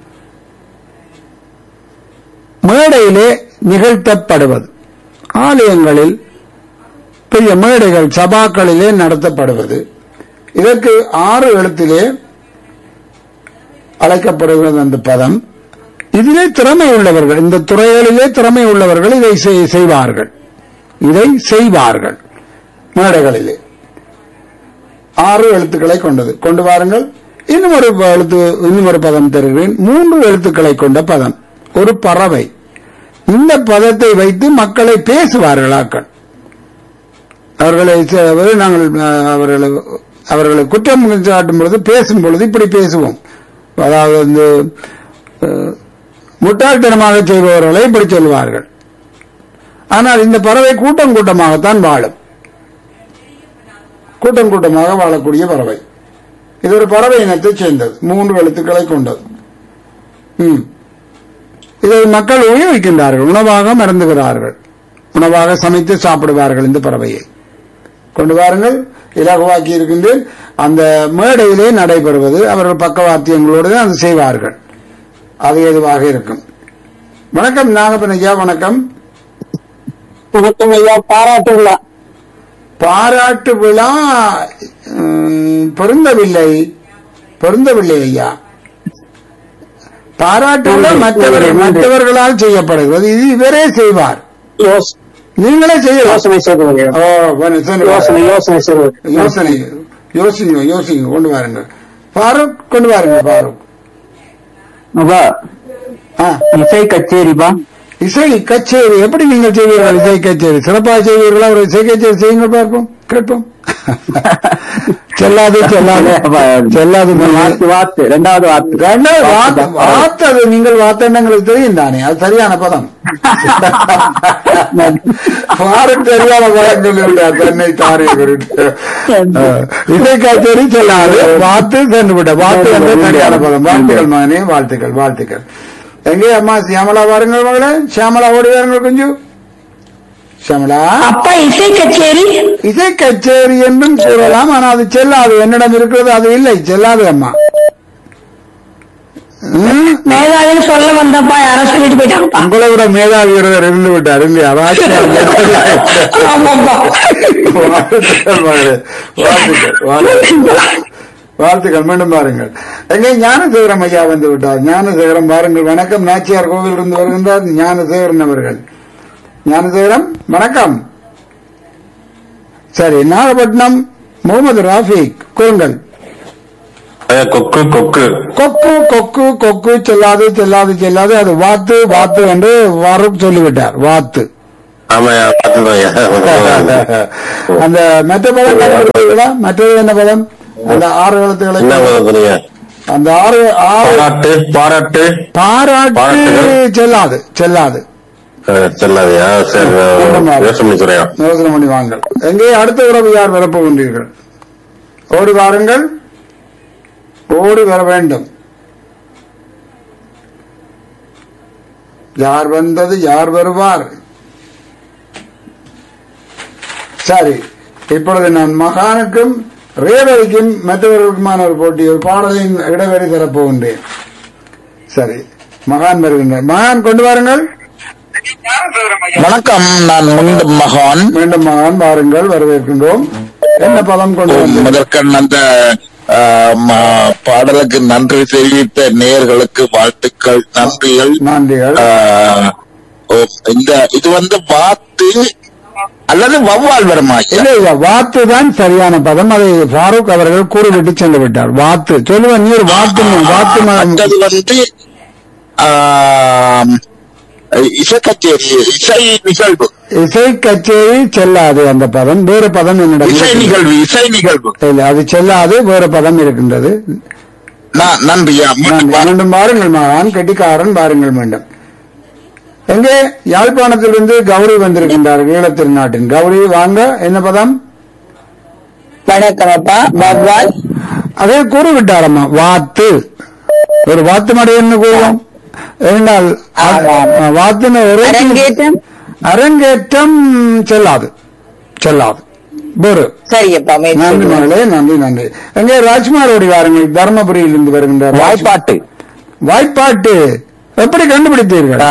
மேடையிலே நிகழ்த்தப்படுவது ஆலயங்களில் பெரிய மேடைகள் சபாக்களிலே நடத்தப்படுவது இதற்கு ஆறு எழுத்திலே அழைக்கப்படுகிறது அந்த பதம் இதிலே திறமை உள்ளவர்கள் இந்த துறைகளிலே திறமை உள்ளவர்கள் இதை செய்- செய்வார்கள் இதை செய்வார்கள் மேடைகளிலே ஆறு எழுத்துக்களை கொண்டது கொண்டு வாருங்கள் இன்னும் ஒரு எழுத்து இன்னும் ஒரு பதம் தருகிறேன் மூன்று எழுத்துக்களை கொண்ட பதம் ஒரு பறவை இந்த பதத்தை வைத்து மக்களை பேசுவார்கள் ஆக்கள் அவர்களை ச- அதாவது நாங்கள் அஹ், அவர்களை அவர்களை குற்றம் சாட்டும் பொழுது பேசும் பொழுது இப்படி பேசுவோம் அதாவது வந்து அஹ், முட்டாள்தனமாக செய்பவர்களை இப்படி சொல்வார்கள் ஆனால் இந்த பறவை கூட்டம் கூட்டமாகத்தான் வாழும் கூட்டம் கூட்டமாக வாழக்கூடிய பறவை இது ஒரு பறவை இனத்தைச் சேர்ந்தது மூன்று எழுத்துக்களை கொண்டது ம். இதை மக்கள் உபயோகிக்கின்றார்கள் உணவாக மறந்துகிறார்கள் உணவாக சமைத்து சாப்பிடுவார்கள் இந்த பறவையை கொண்டு வாருங்கள் இலகுவாக்கி இருக்கின்றேன் அந்த மேடையிலே நடைபெறுவது அவர்கள் பக்கவாத்தியங்களோடு தான் அது செய்வார்கள் அது எதுவாக இருக்கும் வணக்கம் நாகப்பன் ஐயா வணக்கம் வணக்கம் ஐயா பாராட்டு விழா பாராட்டு விழா ம், பொருந்தவில்லை பொருந்தவில்லை ஐயா பாராட்டு விழா மற்றவர்கள் மற்றவர்களால் செய்யப்படுகிறது இது இவரே செய்வார் யோஸ்- நீங்களே செய்யலாம் யோசனை செய்வது ஓ, bueno, சரி. யோசனை யோசனை செய்வது யோசனை யோசிங்க யோசிங்க கொண்டு வாருங்க ஃபாரூக் கொண்டு வாருங்க ஃபாரூக் அப்பா, ஆ, இசை கச்சேரிப்பா இசை கச்சேரி எப்படி நீங்கள் செய்வீர்கள் இசை கச்சேரி சிறப்பாக செய்வீர்களா ஒரு இசை கச்சேரி செய்யுங்க பார்ப்போம் கேட்போம் செல்லாது செல்லாது செல்லாது வாத்து வாத்து ரெண்டாவது வாத்து ரெண்டாவது வாத்து வாத்து அது நீங்கள் வாத்தன்னு எங்களுக்கு தெரியும் தானே அது சரியான பதம் பாருக்கு சரியான பதம் சொல்லிவிட்டார் தன்னை தாரை குறித்து இசை கச்சேரி செல்லாது வாத்து சென்று விட்ட வாத்து என்ற சரியான பதம் வாழ்த்துக்கள் மகனே வாழ்த்துக்கள் வாழ்த்துக்கள் எங்கே அம்மா சியாமலா வாருங்கள் மகளே சியாமலா ஓடி வாருங்கள் கொஞ்சம் சியாமலா அப்பா இசை கச்சேரி இசை கச்சேரி என்றும் கூறலாம் ஆனால் அது செல்லாது என்னிடம் இருக்கிறது அது இல்லை செல்லாது அம்மா ம், மேதாவின்னு சொல்ல வந்தப்பா யாரோ சொல்லிட்டு போயிட்டாங்கப்பா உங்களை விட மேதாவி ஒருவர் இருந்து விட்டார் இல்லையா ஆமாப்பா வாழ்த்துக்கள் மகளே. வாழ்த்துக்கள் வாழ்த்துக்கள். வாழ்த்துக்கள் மீண்டும் பாருங்கள் எங்கே ஞானசேகரம் ஐயா வந்து விட்டார் ஞானசேகரம் பாருங்கள் வணக்கம் நாச்சியார் கோவில் இருந்து வருகின்றார் ஞானசேகரன் அவர்கள் ஞானசேகரம் வணக்கம் சரி நாகப்பட்டினம் முகமது ராஃபிக் கூறுங்கள் கொக்கு கொக்கு கொக்கு கொக்கு கொக்கு செல்லாது செல்லாது செல்லாது அது வாத்து வாத்து என்று வரும் சொல்லிவிட்டார் வாத்து ஆமாயா பார்த்துதான்யா. அந்த மற்ற பதம் கண்டுபிடித்தீர்களா? மற்றது என்ன பதம் அந்த ஆறு எழுத்துக்களை என்ன பதம் சொன்னீங்க அந்த ஆறு ஆறு பாராட்டு பாராட்டு பாராட்டு பாராட்டுகள். செல்லாது செல்லாது அஹ், செல்லாதயா சரி நான் யோசனை பண்ணி சொல்றேன் யோசனை பண்ணி வாங்கள் எங்கே அடுத்த உறவு யார் வரப்போகின்றீர்கள் ஓடி வாருங்கள் ஓடி வர வேண்டும் யார் வந்தது யார் வருவார் சரி இப்பொழுது நான் மகானுக்கும் ரேவதிக்கும் மற்றவர்களுக்குமான ஒரு போட்டி ஒரு பாடலின் இடைவெளி தரப்போகின்றேன் சரி மகான் வருகின்றேன் மகான் கொண்டு வாருங்கள் வணக்கம் நான் மீண்டும் மகான் மீண்டும் மகான் வாருங்கள் வரவேற்கின்றோம் என்ன பதம் கொண்டு வந்தீர்கள்? முதற்கண் அந்த ஆ, ம- பாடலுக்கு நன்றி தெரிவித்த நேயர்களுக்கு வாழ்த்துக்கள் நன்றிகள் நன்றிகள் ஆ, ஓ, இந்த இது வந்து வாத்து அல்லது வவ்வால் வருமா இல்ல இல்ல வாத்து தான் சரியான பதம் அதை ஃபாரூக் அவர்கள் கூறிவிட்டு சென்று விட்டார் வாத்து சொல்லுவேன் நீர் வாத்து வாத்து ம- மற்றது வந்து ஆம், இசை கச்சேரி இசை நிகழ்வு இசை கச்சேரி செல்லாது அந்த பதம் வேறு பதம் என்னிடம் இசை இருக்கிறது. நிகழ்வு இசை நிகழ்வு இல்ல அது செல்லாது வேறு பதம் இருக்கின்றது ந- நன்றியா மீண்டும் நான் மீண்டும் பாருங்கள் மகான் கெட்டிக்காரன் பாருங்கள் மீண்டும் எங்கே யாழ்ப்பாணத்திலிருந்து கௌரி வந்திருக்கின்றார் ஈழத்திருநாட்டின் கௌரி வாங்க என்ன பதம் வணக்கம்ப்பா பகவான் அதே கூறிவிட்டாரம்மா வாத்து ஒரு வாத்து மடையன்னு கூறுவோம் ஏனென்றால் அ- வாத்துன ஒரு அரங்கேற்றம் அரங்கேற்றம் செல்லாது செல்லாது வேறு சரியப்பா நன்றி மகளே நன்றி நன்றி எங்கே ராஜ்குமார் ஓடி வாருங்கள் தர்மபுரியிலிருந்து வருகின்றார் வாய்ப்பாட்டு வாய்ப்பாட்டு எப்படி கண்டுபிடித்தீர்கள்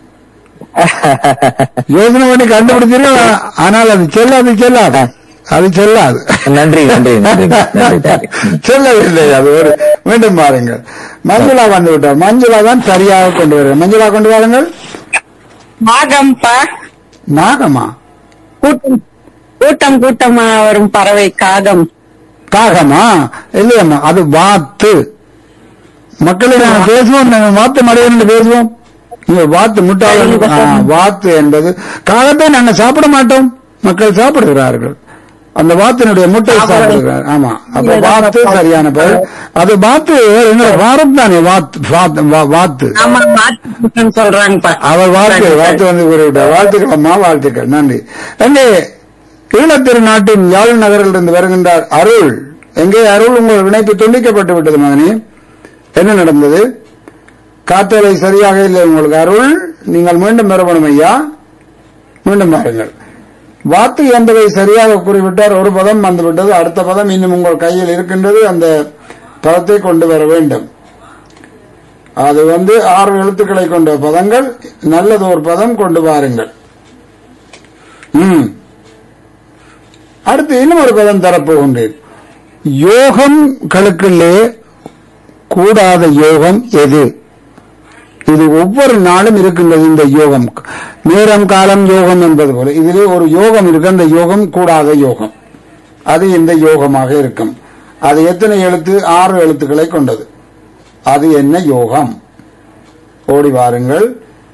யோசனை பண்ணி கண்டுபிடித்தீர்கள் ஆனால் அது செல்லாது செல்லாது அது செல்லாது நன்றி நன்றி நன்றி நன்றி நன்றி செல்லவில்லை அது ஒரு மீண்டும் பாருங்கள் மஞ்சுளா வந்து விட்டார் மஞ்சுளா தான் சரியாக கொண்டு வருகிறார் மஞ்சுளா கொண்டு வாருங்கள் நாகம்பா நாகமா கூட்டம் கூட்டம் கூட்டமா வரும் பறவை காகம் காகமா இல்லையம்மா அது வாத்து மக்களை நாங்கள் பேசுவோம் நாங்கள் வாத்து மடையன்னு பேசுவோம் நீங்க வாத்து முட்டாள் வாத்து என்பது காகத்தை நாங்கள் சாப்பிட மாட்டோம் மக்கள் சாப்பிடுகிறார்கள் அந்த வாத்தினுடைய முட்டை சாப்பிடுகிறார் ஆமா அப்ப வாத்து சரியான பெயர் அது வாத்து எங்களை வாரம் தானே வாத்து வாத்து- வா- வாத்து ஆமா மாட்டு கூட்டம் சொல்றாங்கப்பா அவர் வாழ்த்து வாழ்த்து வந்து கூறிவிட்டார் வாழ்த்துக்கள் அம்மா வாழ்த்துக்கள் நன்றி எங்கே ஈழத்திரு நாட்டின் யாழ் நகரிலிருந்து வருகின்றார் அருள் எங்கே அருள் உங்கள் இணைப்பு துண்டிக்கப்பட்டு விட்டது மகனே என்ன நடந்தது காற்றலை சரியாக இல்லை உங்களுக்கு அருள் நீங்கள் மீண்டும் பெறப்படும் ஐயா மீண்டும் பாருங்கள் வாத்து என்பதை சரியாக கூறிவிட்டார் ஒரு பதம் வந்துவிட்டது அடுத்த பதம் இன்னும் உங்கள் கையில் இருக்கின்றது அந்த பதத்தை கொண்டு வர வேண்டும் அது வந்து ஆறு எழுத்துக்களை கொண்ட பதங்கள் நல்லது ஒரு பதம் கொண்டு வாருங்கள் ம். அடுத்து இன்னும் ஒரு பதம் தரப்போகின்றேன் யோகங்களுக்குள்ளே கூடாத யோகம் எது இது ஒவ்வொரு நாளும் இருக்கின்றது இந்த யோகம் நேரம் காலம் யோகம் என்பது போல இதிலே ஒரு யோகம் இருக்கு அந்த யோகம் கூடாத யோகம் அது இந்த யோகமாக இருக்கும் அது எத்தனை எழுத்து ஆறு எழுத்துக்களை கொண்டது அது என்ன யோகம் ஓடி வாருங்கள்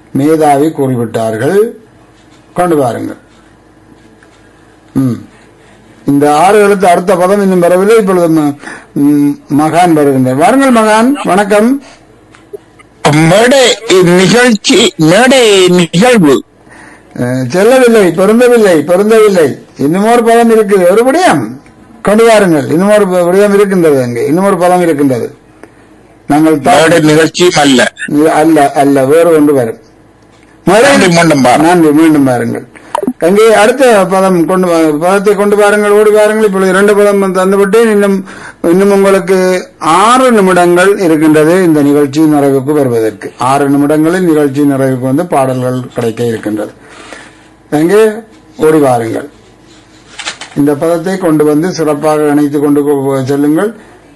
மேதாவி கூறிவிட்டார்கள் கொண்டு வாருங்கள் ம். இந்த ஆறு எழுத்து அடுத்த பதம் இன்னும் வரவில்லை இப்பொழுது ம- ம், மகான் வருகின்றார் வாருங்கள் மகான் வணக்கம் மேடை நிகழ்ச்சி மேடை நிகழ்வு அஹ், செல்லவில்லை பொருந்தவில்லை பொருந்தவில்லை இன்னும் ஒரு பதம் இருக்குது ஒரு விடயம் கொண்டு வாருங்கள் இன்னும் ஒரு விடயம் இருக்கின்றது அங்கே இன்னும் ஒரு பதம் இருக்கின்றது நாங்கள் தா- மேடை நிகழ்ச்சியும் அல்ல அல்ல அல்ல வேறு ஒன்று வரும் நன்றி, மீண்டும் பாருங்கள். நன்றி மீண்டும் பாருங்கள் அங்கே அடுத்த பதம் கொண்டு வா- பதத்தை கொண்டு பாருங்கள் ஓடி பாருங்கள் இப்பொழுது இரண்டு பதம் தந்துவிட்டு இன்னும் இன்னும் உங்களுக்கு ஆறு நிமிடங்கள் இருக்கின்றது இந்த நிகழ்ச்சி நிறைவுக்கு வருவதற்கு ஆறு நிமிடங்களில் நிகழ்ச்சி நிறைவுக்கு வந்து பாடல்கள் கிடைக்க இருக்கின்றது அங்கே ஓடி வாருங்கள் இந்த பதத்தை கொண்டு வந்து சிறப்பாக இணைத்துக் கொண்டு போ- செல்லுங்கள்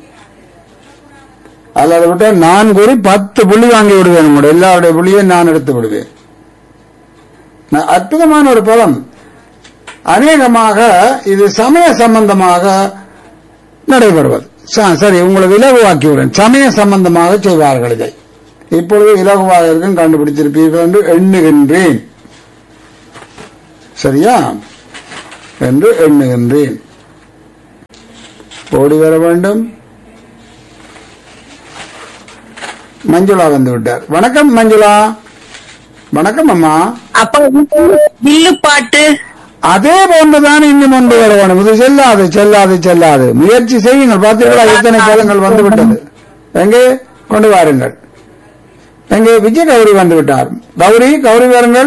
அல்லது விட்டால் நான் கூறி பத்து புள்ளி வாங்கி விடுவேன் உங்களுடைய எல்லாருடைய புள்ளியும் நான் எடுத்து விடுவேன் ந- அற்புதமான ஒரு பதம் அநேகமாக இது சமய சம்பந்தமாக நடைபெறுவது ச- சரி உங்களுக்கு இலகுவாக்கி விடுறேன் சமய சம்பந்தமாக செய்வார்கள் இதை இப்பொழுது இலகுவாக இருக்கும் கண்டுபிடித்திருப்பீர்கள் என்று எண்ணுகின்றேன் சரியா என்று எண்ணுகின்றேன் ஓடி வர வேண்டும் மஞ்சுளா வந்து விட்டார் வணக்கம் மஞ்சுளா வணக்கம் அம்மா அப்ப வில்லு பாட்டு அதே போன்றுதான் இன்னும் ஒன்று வர வேணும் இது செல்லாது செல்லாது செல்லாது முயற்சி செய்யுங்கள் பார்த்தீர்களா எத்தனை காலங்கள் வந்து விட்டது எங்கே கொண்டு வாருங்கள் எங்கே விஜய் கௌரி வந்து விட்டார் கௌரி கௌரி வாருங்கள்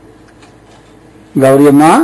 கௌரி அம்மா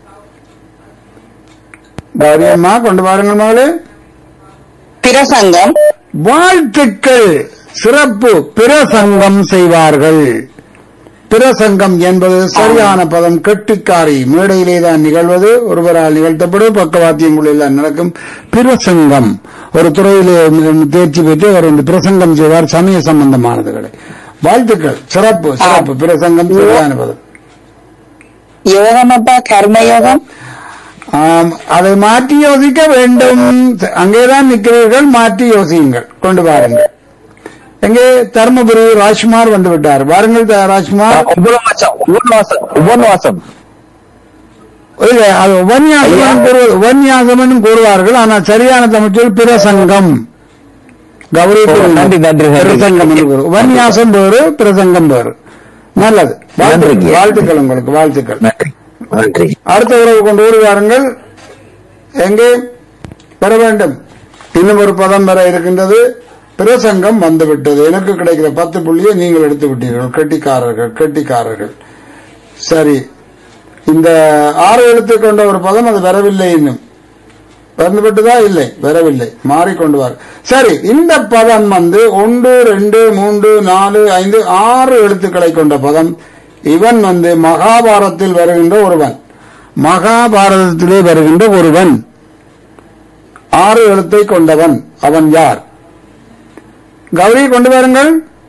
கௌரி அம்மா கொண்டு வாருங்கள் மகளே பிரசங்கம் வாழ்த்துக்கள் சிறப்பு பிரசங்கம் செய்வார்கள் பிரசங்கம் என்பது சரியான பதம் கெட்டிக்காரி மேடையிலே தான் நிகழ்வது ஒருவரால் நிகழ்த்தப்படும் பக்கவாத்தியங்களில் எல்லாம் நடக்கும் பிரசங்கம் ஒரு துறையிலே மிகவும் தேர்ச்சி பெற்று அவர் இந்த பிரசங்கம் செய்வார் சமய சம்பந்தமானதுகளை வாழ்த்துக்கள் சிறப்பு சிறப்பு பிரசங்கம் சரியான பதம் யோகம் அப்பா கர்மயோகம் ஆம், அதை மாற்றி யோசிக்க வேண்டும் அங்கேதான் நிற்கிறீர்கள் மாற்றி யோசியுங்கள் கொண்டு வாருங்கள் எங்கே தர்மபுரி ராஜ்குமார் வந்து விட்டார் வாருங்கள் த- ராஜ்குமார் உபன்வாசம் உபன்வாசம் உபன்வாசம் இல்லை, அது உபன்யாசம் கூறுவது உபன்யாசம் கூறுவார்கள் ஆனால் சரியான தமிழ் பிரசங்கம் கௌரி ஓ, நன்றி, நன்றி, நன்றி. பிரசங்கம் என்று கூறு. உபன்யாசம் வேறு பிரசங்கம் வேறு நல்லது வாழ்த்து- நன்றிங்க. வாழ்த்துக்கள் உங்களுக்கு வாழ்த்துக்கள் நன்றி நன்றி அடுத்த உறவு கொண்டு ஓடி வாருங்கள் எங்கே பெற வேண்டும் இன்னும் ஒரு பதம் வர இருக்கின்றது பிரசங்கம் வந்துவிட்டது எனக்கு கிடைக்கிற பத்து புள்ளியை நீங்கள் எடுத்து விட்டீர்கள் கெட்டிக்காரர்கள் கெட்டிக்காரர்கள் சரி இந்த ஆறு எழுத்து கொண்ட ஒரு பதம் அது வரவில்லை இன்னும் வந்துவிட்டதா இல்லை வரவில்லை மாறிக்கொண்டு வார் சரி இந்த பதம் வந்து ஒன்று ரெண்டு மூன்று நாலு ஐந்து ஆறு எழுத்துக்களை கொண்ட பதம் இவன் வந்து மகாபாரத்தில் வருகின்ற ஒருவன் மகாபாரதத்திலே வருகின்ற ஒருவன் ஆறு எழுத்தை கொண்டவன் அவன் யார் கௌரி கொண்டு வாருங்கள்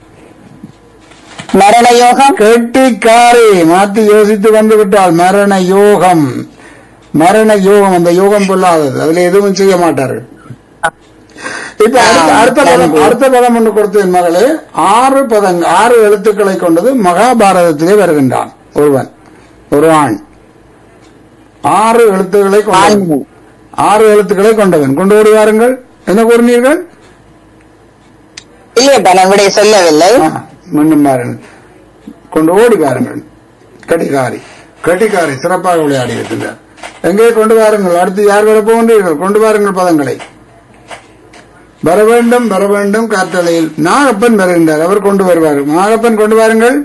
மரண யோகம் கெட்டிக்காரி மாத்தி யோசித்து வந்து விட்டால் மரண யோகம் மரண யோகம் அந்த யோகம் பொல்லாதது அதுல எதுவும் செய்ய மாட்டார்கள் இப்ப அடுத்த- அடுத்த பதம் அடுத்த பதம் ஒன்று கொடுத்து என் மகளே ஆறு பதங் ஆறு எழுத்துக்களை கொண்டது மகாபாரதத்திலே வருகின்றான் ஒருவன் ஒரு ஆண் ஆறு எழுத்துக்களை கொண்டவன் ஆறு எழுத்துக்களை கொண்டவன் கொண்டு ஓடி வாருங்கள் என்ன கூறினீர்கள் இல்லையப்பா நான் விடைய சொல்லவில்லை ஆ, மீண்டும் பாருங்கள் கொண்டு ஓடி பாருங்கள் கட்டிக்காரி கட்டிக்காரி சிறப்பாக விளையாடி இருக்கின்றார் எங்கே கொண்டு வாருங்கள் அடுத்து யார் வர போகின்றீர்கள் கொண்டு வாருங்கள் பதங்களை வர வேண்டும் வர வேண்டும் காற்றலையில் நாகப்பன் வருகின்றார் அவர் கொண்டு வருவார் நாகப்பன் கொண்டு வாருங்கள்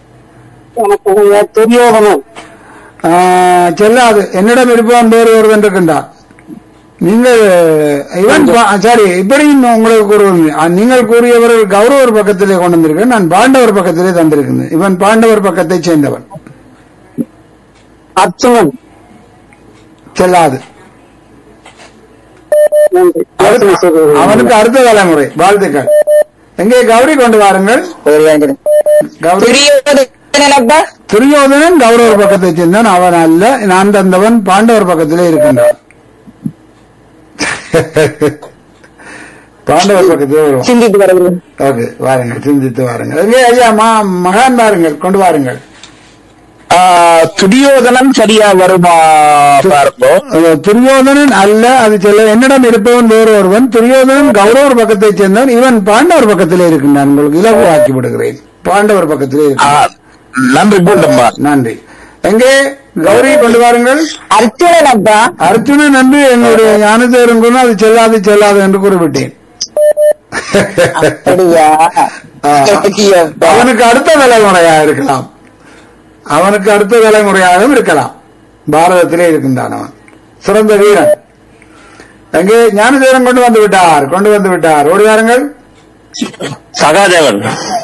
துரியோகனம் ஆ, செல்லாது என்னிடம் இருப்பான் வேறு ஒருவன் இருக்கின்றார் நீங்கள் இவன் பா- சரி இப்படி இன்னும் உங்களுக்கு கூறுவது ஆ, நீங்கள் கூறியவர்கள் கௌரவர் பக்கத்திலே கொண்டு வந்திருக்கேன் நான் பாண்டவர் பக்கத்திலே தந்திருக்கிறேன் இவன் பாண்டவர் பக்கத்தை சேர்ந்தவன் அர்ச்சுனன் செல்லாது அவனுக்கு அடுத்த தலைமுறை வாழ்த்துக்கள் எங்கே கௌரி கொண்டு வாருங்கள் கௌரி துரியோதனப்பா துரியோதனன் கௌரவர் பக்கத்தை சேர்ந்தான் அவன் அல்ல நான் தந்தவன் பாண்டவர் பக்கத்திலே இருக்கின்றான் பாண்டவர் பக்கத்துல வருவோம் சிந்தித்து வருகிறேன் ஓகே வாருங்கள் சிந்தித்து வாருங்கள் எங்கே ஐயா மா மகான் வாருங்கள் கொண்டு வாருங்கள் ஆஹ், துரியோதனன் சரியா வருமா பாருங்க அது துரியோதனன் அல்ல அது சொல்ல என்னிடம் இருப்பவன் வேறு ஒருவன் துரியோதனன் கௌரவர் பக்கத்தைச் சேர்ந்தவன் இவன் பாண்டவர் பக்கத்திலே இருக்கின்றான் உங்களுக்கு இலகுவாக்கி விடுகிறேன் பாண்டவர் பக்கத்திலே இருக்கின்றான் ஆஹ், நன்றி பூண்டம்மா நன்றி எங்கே கௌரி கொண்டு வாருங்கள் அர்ஜுனன் அப்பா அர்ஜுனன் என்று என்னுடைய ஞானதேவன் கூட அது செல்லாது செல்லாது என்று குறிப்பிட்டேன் அப்படியா ஆ. அவனுக்கு அடுத்த தலைமுறையா இருக்கலாம் அவனுக்கு அடுத்த தலைமுறையாகவும் இருக்கலாம் பாரதத்திலே இருக்கின்றான் அவன் சிறந்த வீரன் எங்கே ஞானதேவன் கொண்டு வந்து விட்டார் கொண்டு வந்து விட்டார் ஓடி வாருங்கள் சகாதேவன்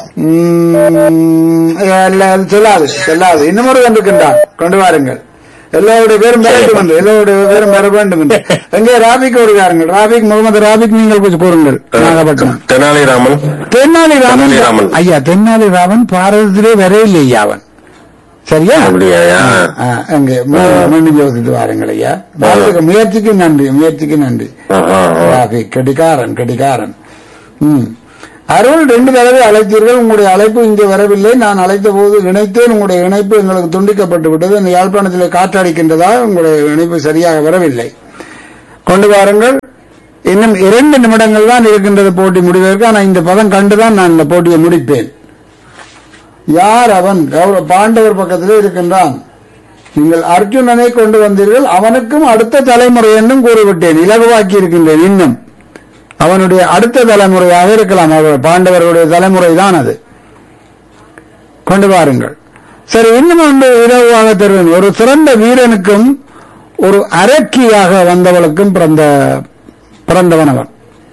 உம், இல்ல, அது சொல்லாது சொல்லாது இன்னும் ஒரு வந்திருக்கின்றான் கொண்டு வாருங்கள் எல்லோருடைய பேரும் பெற வேண்டும் என்று எல்லோருடைய பேரும் பெற வேண்டும் என்று எங்கே ராபிக் வருகிறார்கள் ராபிக் முகமது ராபிக் நீங்கள் கொஞ்சம் கூறுங்கள் நாகப்பட்டினம் தெனாலிராமன் தென்னாலி ராமன் தென்னாலிராமன். ஐயா தென்னாலி ராமன் பாரதத்திலே வரையில்லை ஐயா அவன் சரியா அப்படியா ஆ, அங்கே மீண்டும் யோசித்து வாருங்கள் ஐயா வாழ்த்துக்கு முயற்சிக்கு நன்றி முயற்சிக்கு நன்றி ஆஹா. ராபிக் கெடிகாரன் கெடிகாரன் ம் அருள் ரெண்டு தடவை அழைத்தீர்கள் உங்களுடைய அழைப்பு இங்கே வரவில்லை நான் அழைத்த போது இணைத்தேன் உங்களுடைய இணைப்பு எங்களுக்கு துண்டிக்கப்பட்டு விட்டது இந்த யாழ்ப்பாணத்தில் காற்றடிக்கின்றதா உங்களுடைய இணைப்பு சரியாக வரவில்லை கொண்டு வாருங்கள் இன்னும் இரண்டு நிமிடங்கள் தான் இருக்கின்றது போட்டி முடிவதற்கு ஆனால் இந்த பதம் கண்டுதான் நான் இந்த போட்டியை முடிப்பேன் யார் அவன் கௌரவ பாண்டவர் பக்கத்திலே இருக்கின்றான் நீங்கள் அர்ஜுனனை கொண்டு வந்தீர்கள் அவனுக்கும் அடுத்த தலைமுறை என்றும் கூறிவிட்டேன் இலகுவாக்கி இருக்கின்றேன் இன்னும் அவனுடைய அடுத்த தலைமுறையாக இருக்கலாம் அவர் பாண்டவர்களுடைய தலைமுறை தான் அது கொண்டு வாருங்கள் சரி இன்னும் ஒன்று இலகுவாக தருவேன் ஒரு சிறந்த வீரனுக்கும் ஒரு அரக்கியாக வந்தவளுக்கும் பிறந்த பிறந்தவன் அவன்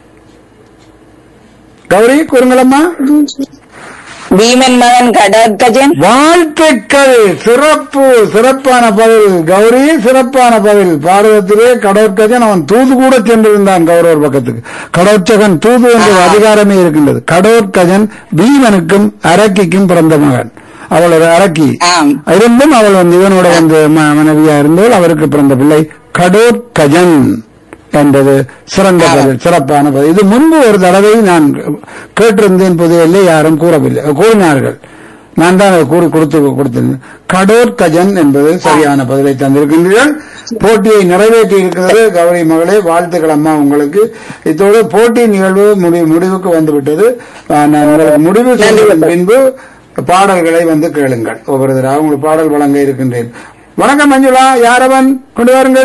கௌரி கூறுங்களம்மா பீமன் மகன் கடற்கஜன் வாழ்த்துக்கள் சிறப்பு சிறப்பான பதில் கௌரி சிறப்பான பதில் பாரதத்திலே கடற்கஜன் அவன் தூது கூட சென்றிருந்தான் கௌரவர் பக்கத்துக்கு கடோற்சகன் தூது என்ற ஒரு அதிகாரமே இருக்கின்றது கடோற்கஜன் பீமனுக்கும் அரக்கிக்கும் பிறந்த மகன் அவள் ஒரு அரக்கி ஆம். இருந்தும் அவள் வந்து இவனோட வந்து ம- மனைவியா இருந்தவள் அவருக்கு பிறந்த பிள்ளை கடோற்கஜன் என்பது சிறந்த பதில் சிறப்பான பதில் இது முன்பு ஒரு தடவை நான் கேட்டிருந்தேன் புதையிலே யாரும் கூறவில்லை கூறினார்கள் நான் தான் அதை கூறி கொடுத்து கொடுத்திருந்தேன் கடோர் கஜன் என்பது சரியான பதிலை தந்திருக்கின்றீர்கள் போட்டியை நிறைவேற்றி இருக்கிறது கௌரி மகளே வாழ்த்துக்கள் அம்மா உங்களுக்கு இதோடு போட்டி நிகழ்வு முடி- முடிவுக்கு வந்துவிட்டது ஆஹ் நான் உங்களுக்கு முடிவு செய்த பின்பு பாடல்களை வந்து கேளுங்கள் ஒவ்வொருத்தராக உங்களுக்கு பாடல் வழங்க இருக்கின்றேன் வணக்கம் மஞ்சுளா யாரவன் கொண்டு வாருங்கள்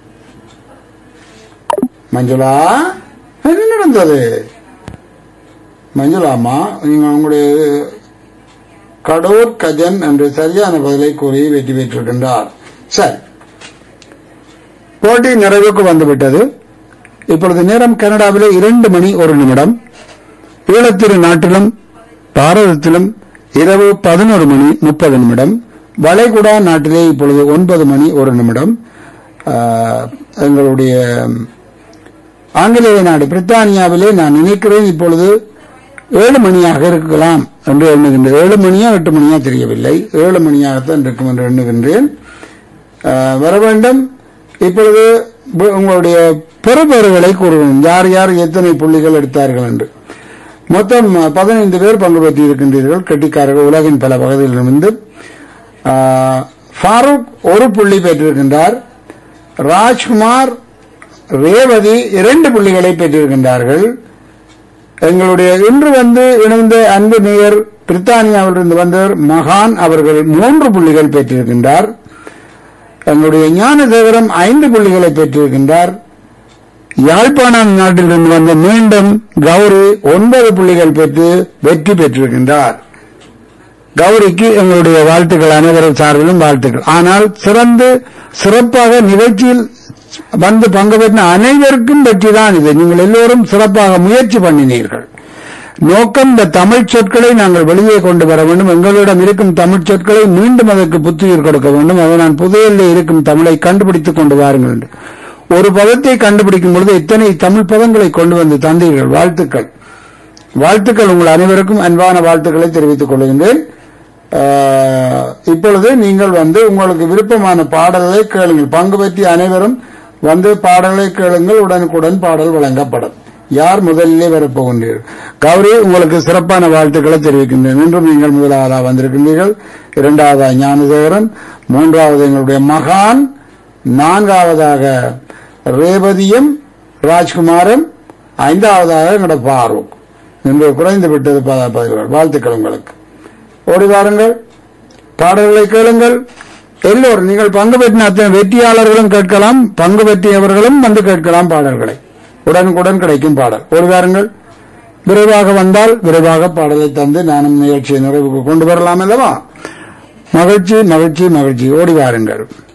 மஞ்சுளா என்ன நடந்தது மஞ்சுளாமா நீங்க உங்களுடைய கடோர் கஜன் என்று சரியான பதிலை கூறி வெற்றி பெற்றிருக்கின்றார் சரி போட்டி நிறைவுக்கு வந்துவிட்டது இப்பொழுது நேரம் கனடாவிலே இரண்டு மணி ஒரு நிமிடம் ஈழத்திரு நாட்டிலும் பாரதத்திலும் இரவு பதினோரு மணி முப்பது நிமிடம் வளைகுடா நாட்டிலே இப்பொழுது ஒன்பது மணி ஒரு நிமிடம் ஆஹ், எங்களுடைய ஆங்கிலேய நாடு பிரித்தானியாவிலே நான் நினைக்கிறேன் இப்பொழுது ஏழு மணியாக இருக்கலாம் என்று எண்ணுகின்றேன் ஏழு மணியா எட்டு மணியா தெரியவில்லை ஏழு மணியாகத்தான் இருக்கும் என்று எண்ணுகின்றேன் ஆஹ், வர வேண்டும் இப்பொழுது பு- உங்களுடைய பெறுபேறுகளை கூறுவோம் யார் யார் எத்தனை புள்ளிகள் எடுத்தார்கள் என்று மொத்தம் பதினைந்து பேர் பங்கு பெற்று இருக்கின்றீர்கள் கெட்டிக்காரர்கள் உலகின் பல பகுதிகளிலிருந்து ஆஹ், ஃபாரூக் ஒரு புள்ளி பெற்றிருக்கின்றார் ராஜ்குமார் ரேவதி இரண்டு புள்ளிகளை பெற்றிருக்கின்றார்கள் எங்களுடைய இன்று வந்து இணைந்த அன்பு நேயர் பிரித்தானியாவிலிருந்து வந்தவர் மகான் அவர்கள் மூன்று புள்ளிகள் பெற்றிருக்கின்றார் எங்களுடைய ஞானசேகரம் ஐந்து புள்ளிகளை பெற்றிருக்கின்றார் யாழ்ப்பாணம் நாட்டிலிருந்து வந்த மீண்டும் கௌரி ஒன்பது புள்ளிகள் பெற்று வெற்றி பெற்றிருக்கின்றார் கௌரிக்கு எங்களுடைய வாழ்த்துக்கள் அனைவரும் சார்பிலும் வாழ்த்துக்கள் ஆனால் சிறந்து சிறப்பாக நிகழ்ச்சியில் வந்து பங்கு பெற்ற அனைவருக்கும் வெற்றி தான் இது நீங்கள் எல்லோரும் சிறப்பாக முயற்சி பண்ணினீர்கள் நோக்கம் இந்த தமிழ் சொற்களை நாங்கள் வெளியே கொண்டு வர வேண்டும் எங்களிடம் இருக்கும் தமிழ் சொற்களை மீண்டும் அதற்கு புத்துயிர் கொடுக்க வேண்டும் அதை நான் புதையலில் இருக்கும் தமிழை கண்டுபிடித்துக் கொண்டு வாருங்கள் என்று. ஒரு பதத்தை கண்டுபிடிக்கும் பொழுது இத்தனை தமிழ் பதங்களை கொண்டு வந்து தந்தீர்கள் வாழ்த்துக்கள் வாழ்த்துக்கள் உங்கள் அனைவருக்கும் அன்பான வாழ்த்துக்களை தெரிவித்துக் கொள்கின்றேன் ஆஹ், இப்பொழுது நீங்கள் வந்து உங்களுக்கு விருப்பமான பாடல்களை கேளுங்கள் பங்கு பற்றி அனைவரும் வந்து பாடலை கேளுங்கள் உடனுக்குடன் பாடல் வழங்கப்படும் யார் முதலிலே வரப்போகின்றீர்கள் கௌரி உங்களுக்கு சிறப்பான வாழ்த்துக்களை தெரிவிக்கின்றேன் இன்றும் நீங்கள் முதலாவதாக வந்திருக்கின்றீர்கள் இரண்டாவதாக ஞானசேகரன் மூன்றாவது எங்களுடைய மகான் நான்காவதாக ரேவதியும் ராஜ்குமாரன் ஐந்தாவதாக எங்களுடைய ஃபாரூக் இன்று குறைந்து விட்டது ப- பதிவுகள் வாழ்த்துக்கள் உங்களுக்கு ஓடி வாருங்கள் பாடல்களை கேளுங்கள் எல்லோரும் நீங்கள் பங்கு பெற்றின அத்தனை வெற்றியாளர்களும் கேட்கலாம் பங்கு பெற்றியவர்களும் வந்து கேட்கலாம் பாடல்களை உடனுக்குடன் கிடைக்கும் பாடல் ஒரு வாருங்கள் விரைவாக வந்தால் விரைவாக பாடலை தந்து நானும் நிகழ்ச்சியை நிறைவுக்கு கொண்டு வரலாம் அல்லவா மகிழ்ச்சி மகிழ்ச்சி மகிழ்ச்சி ஓடி வாருங்கள்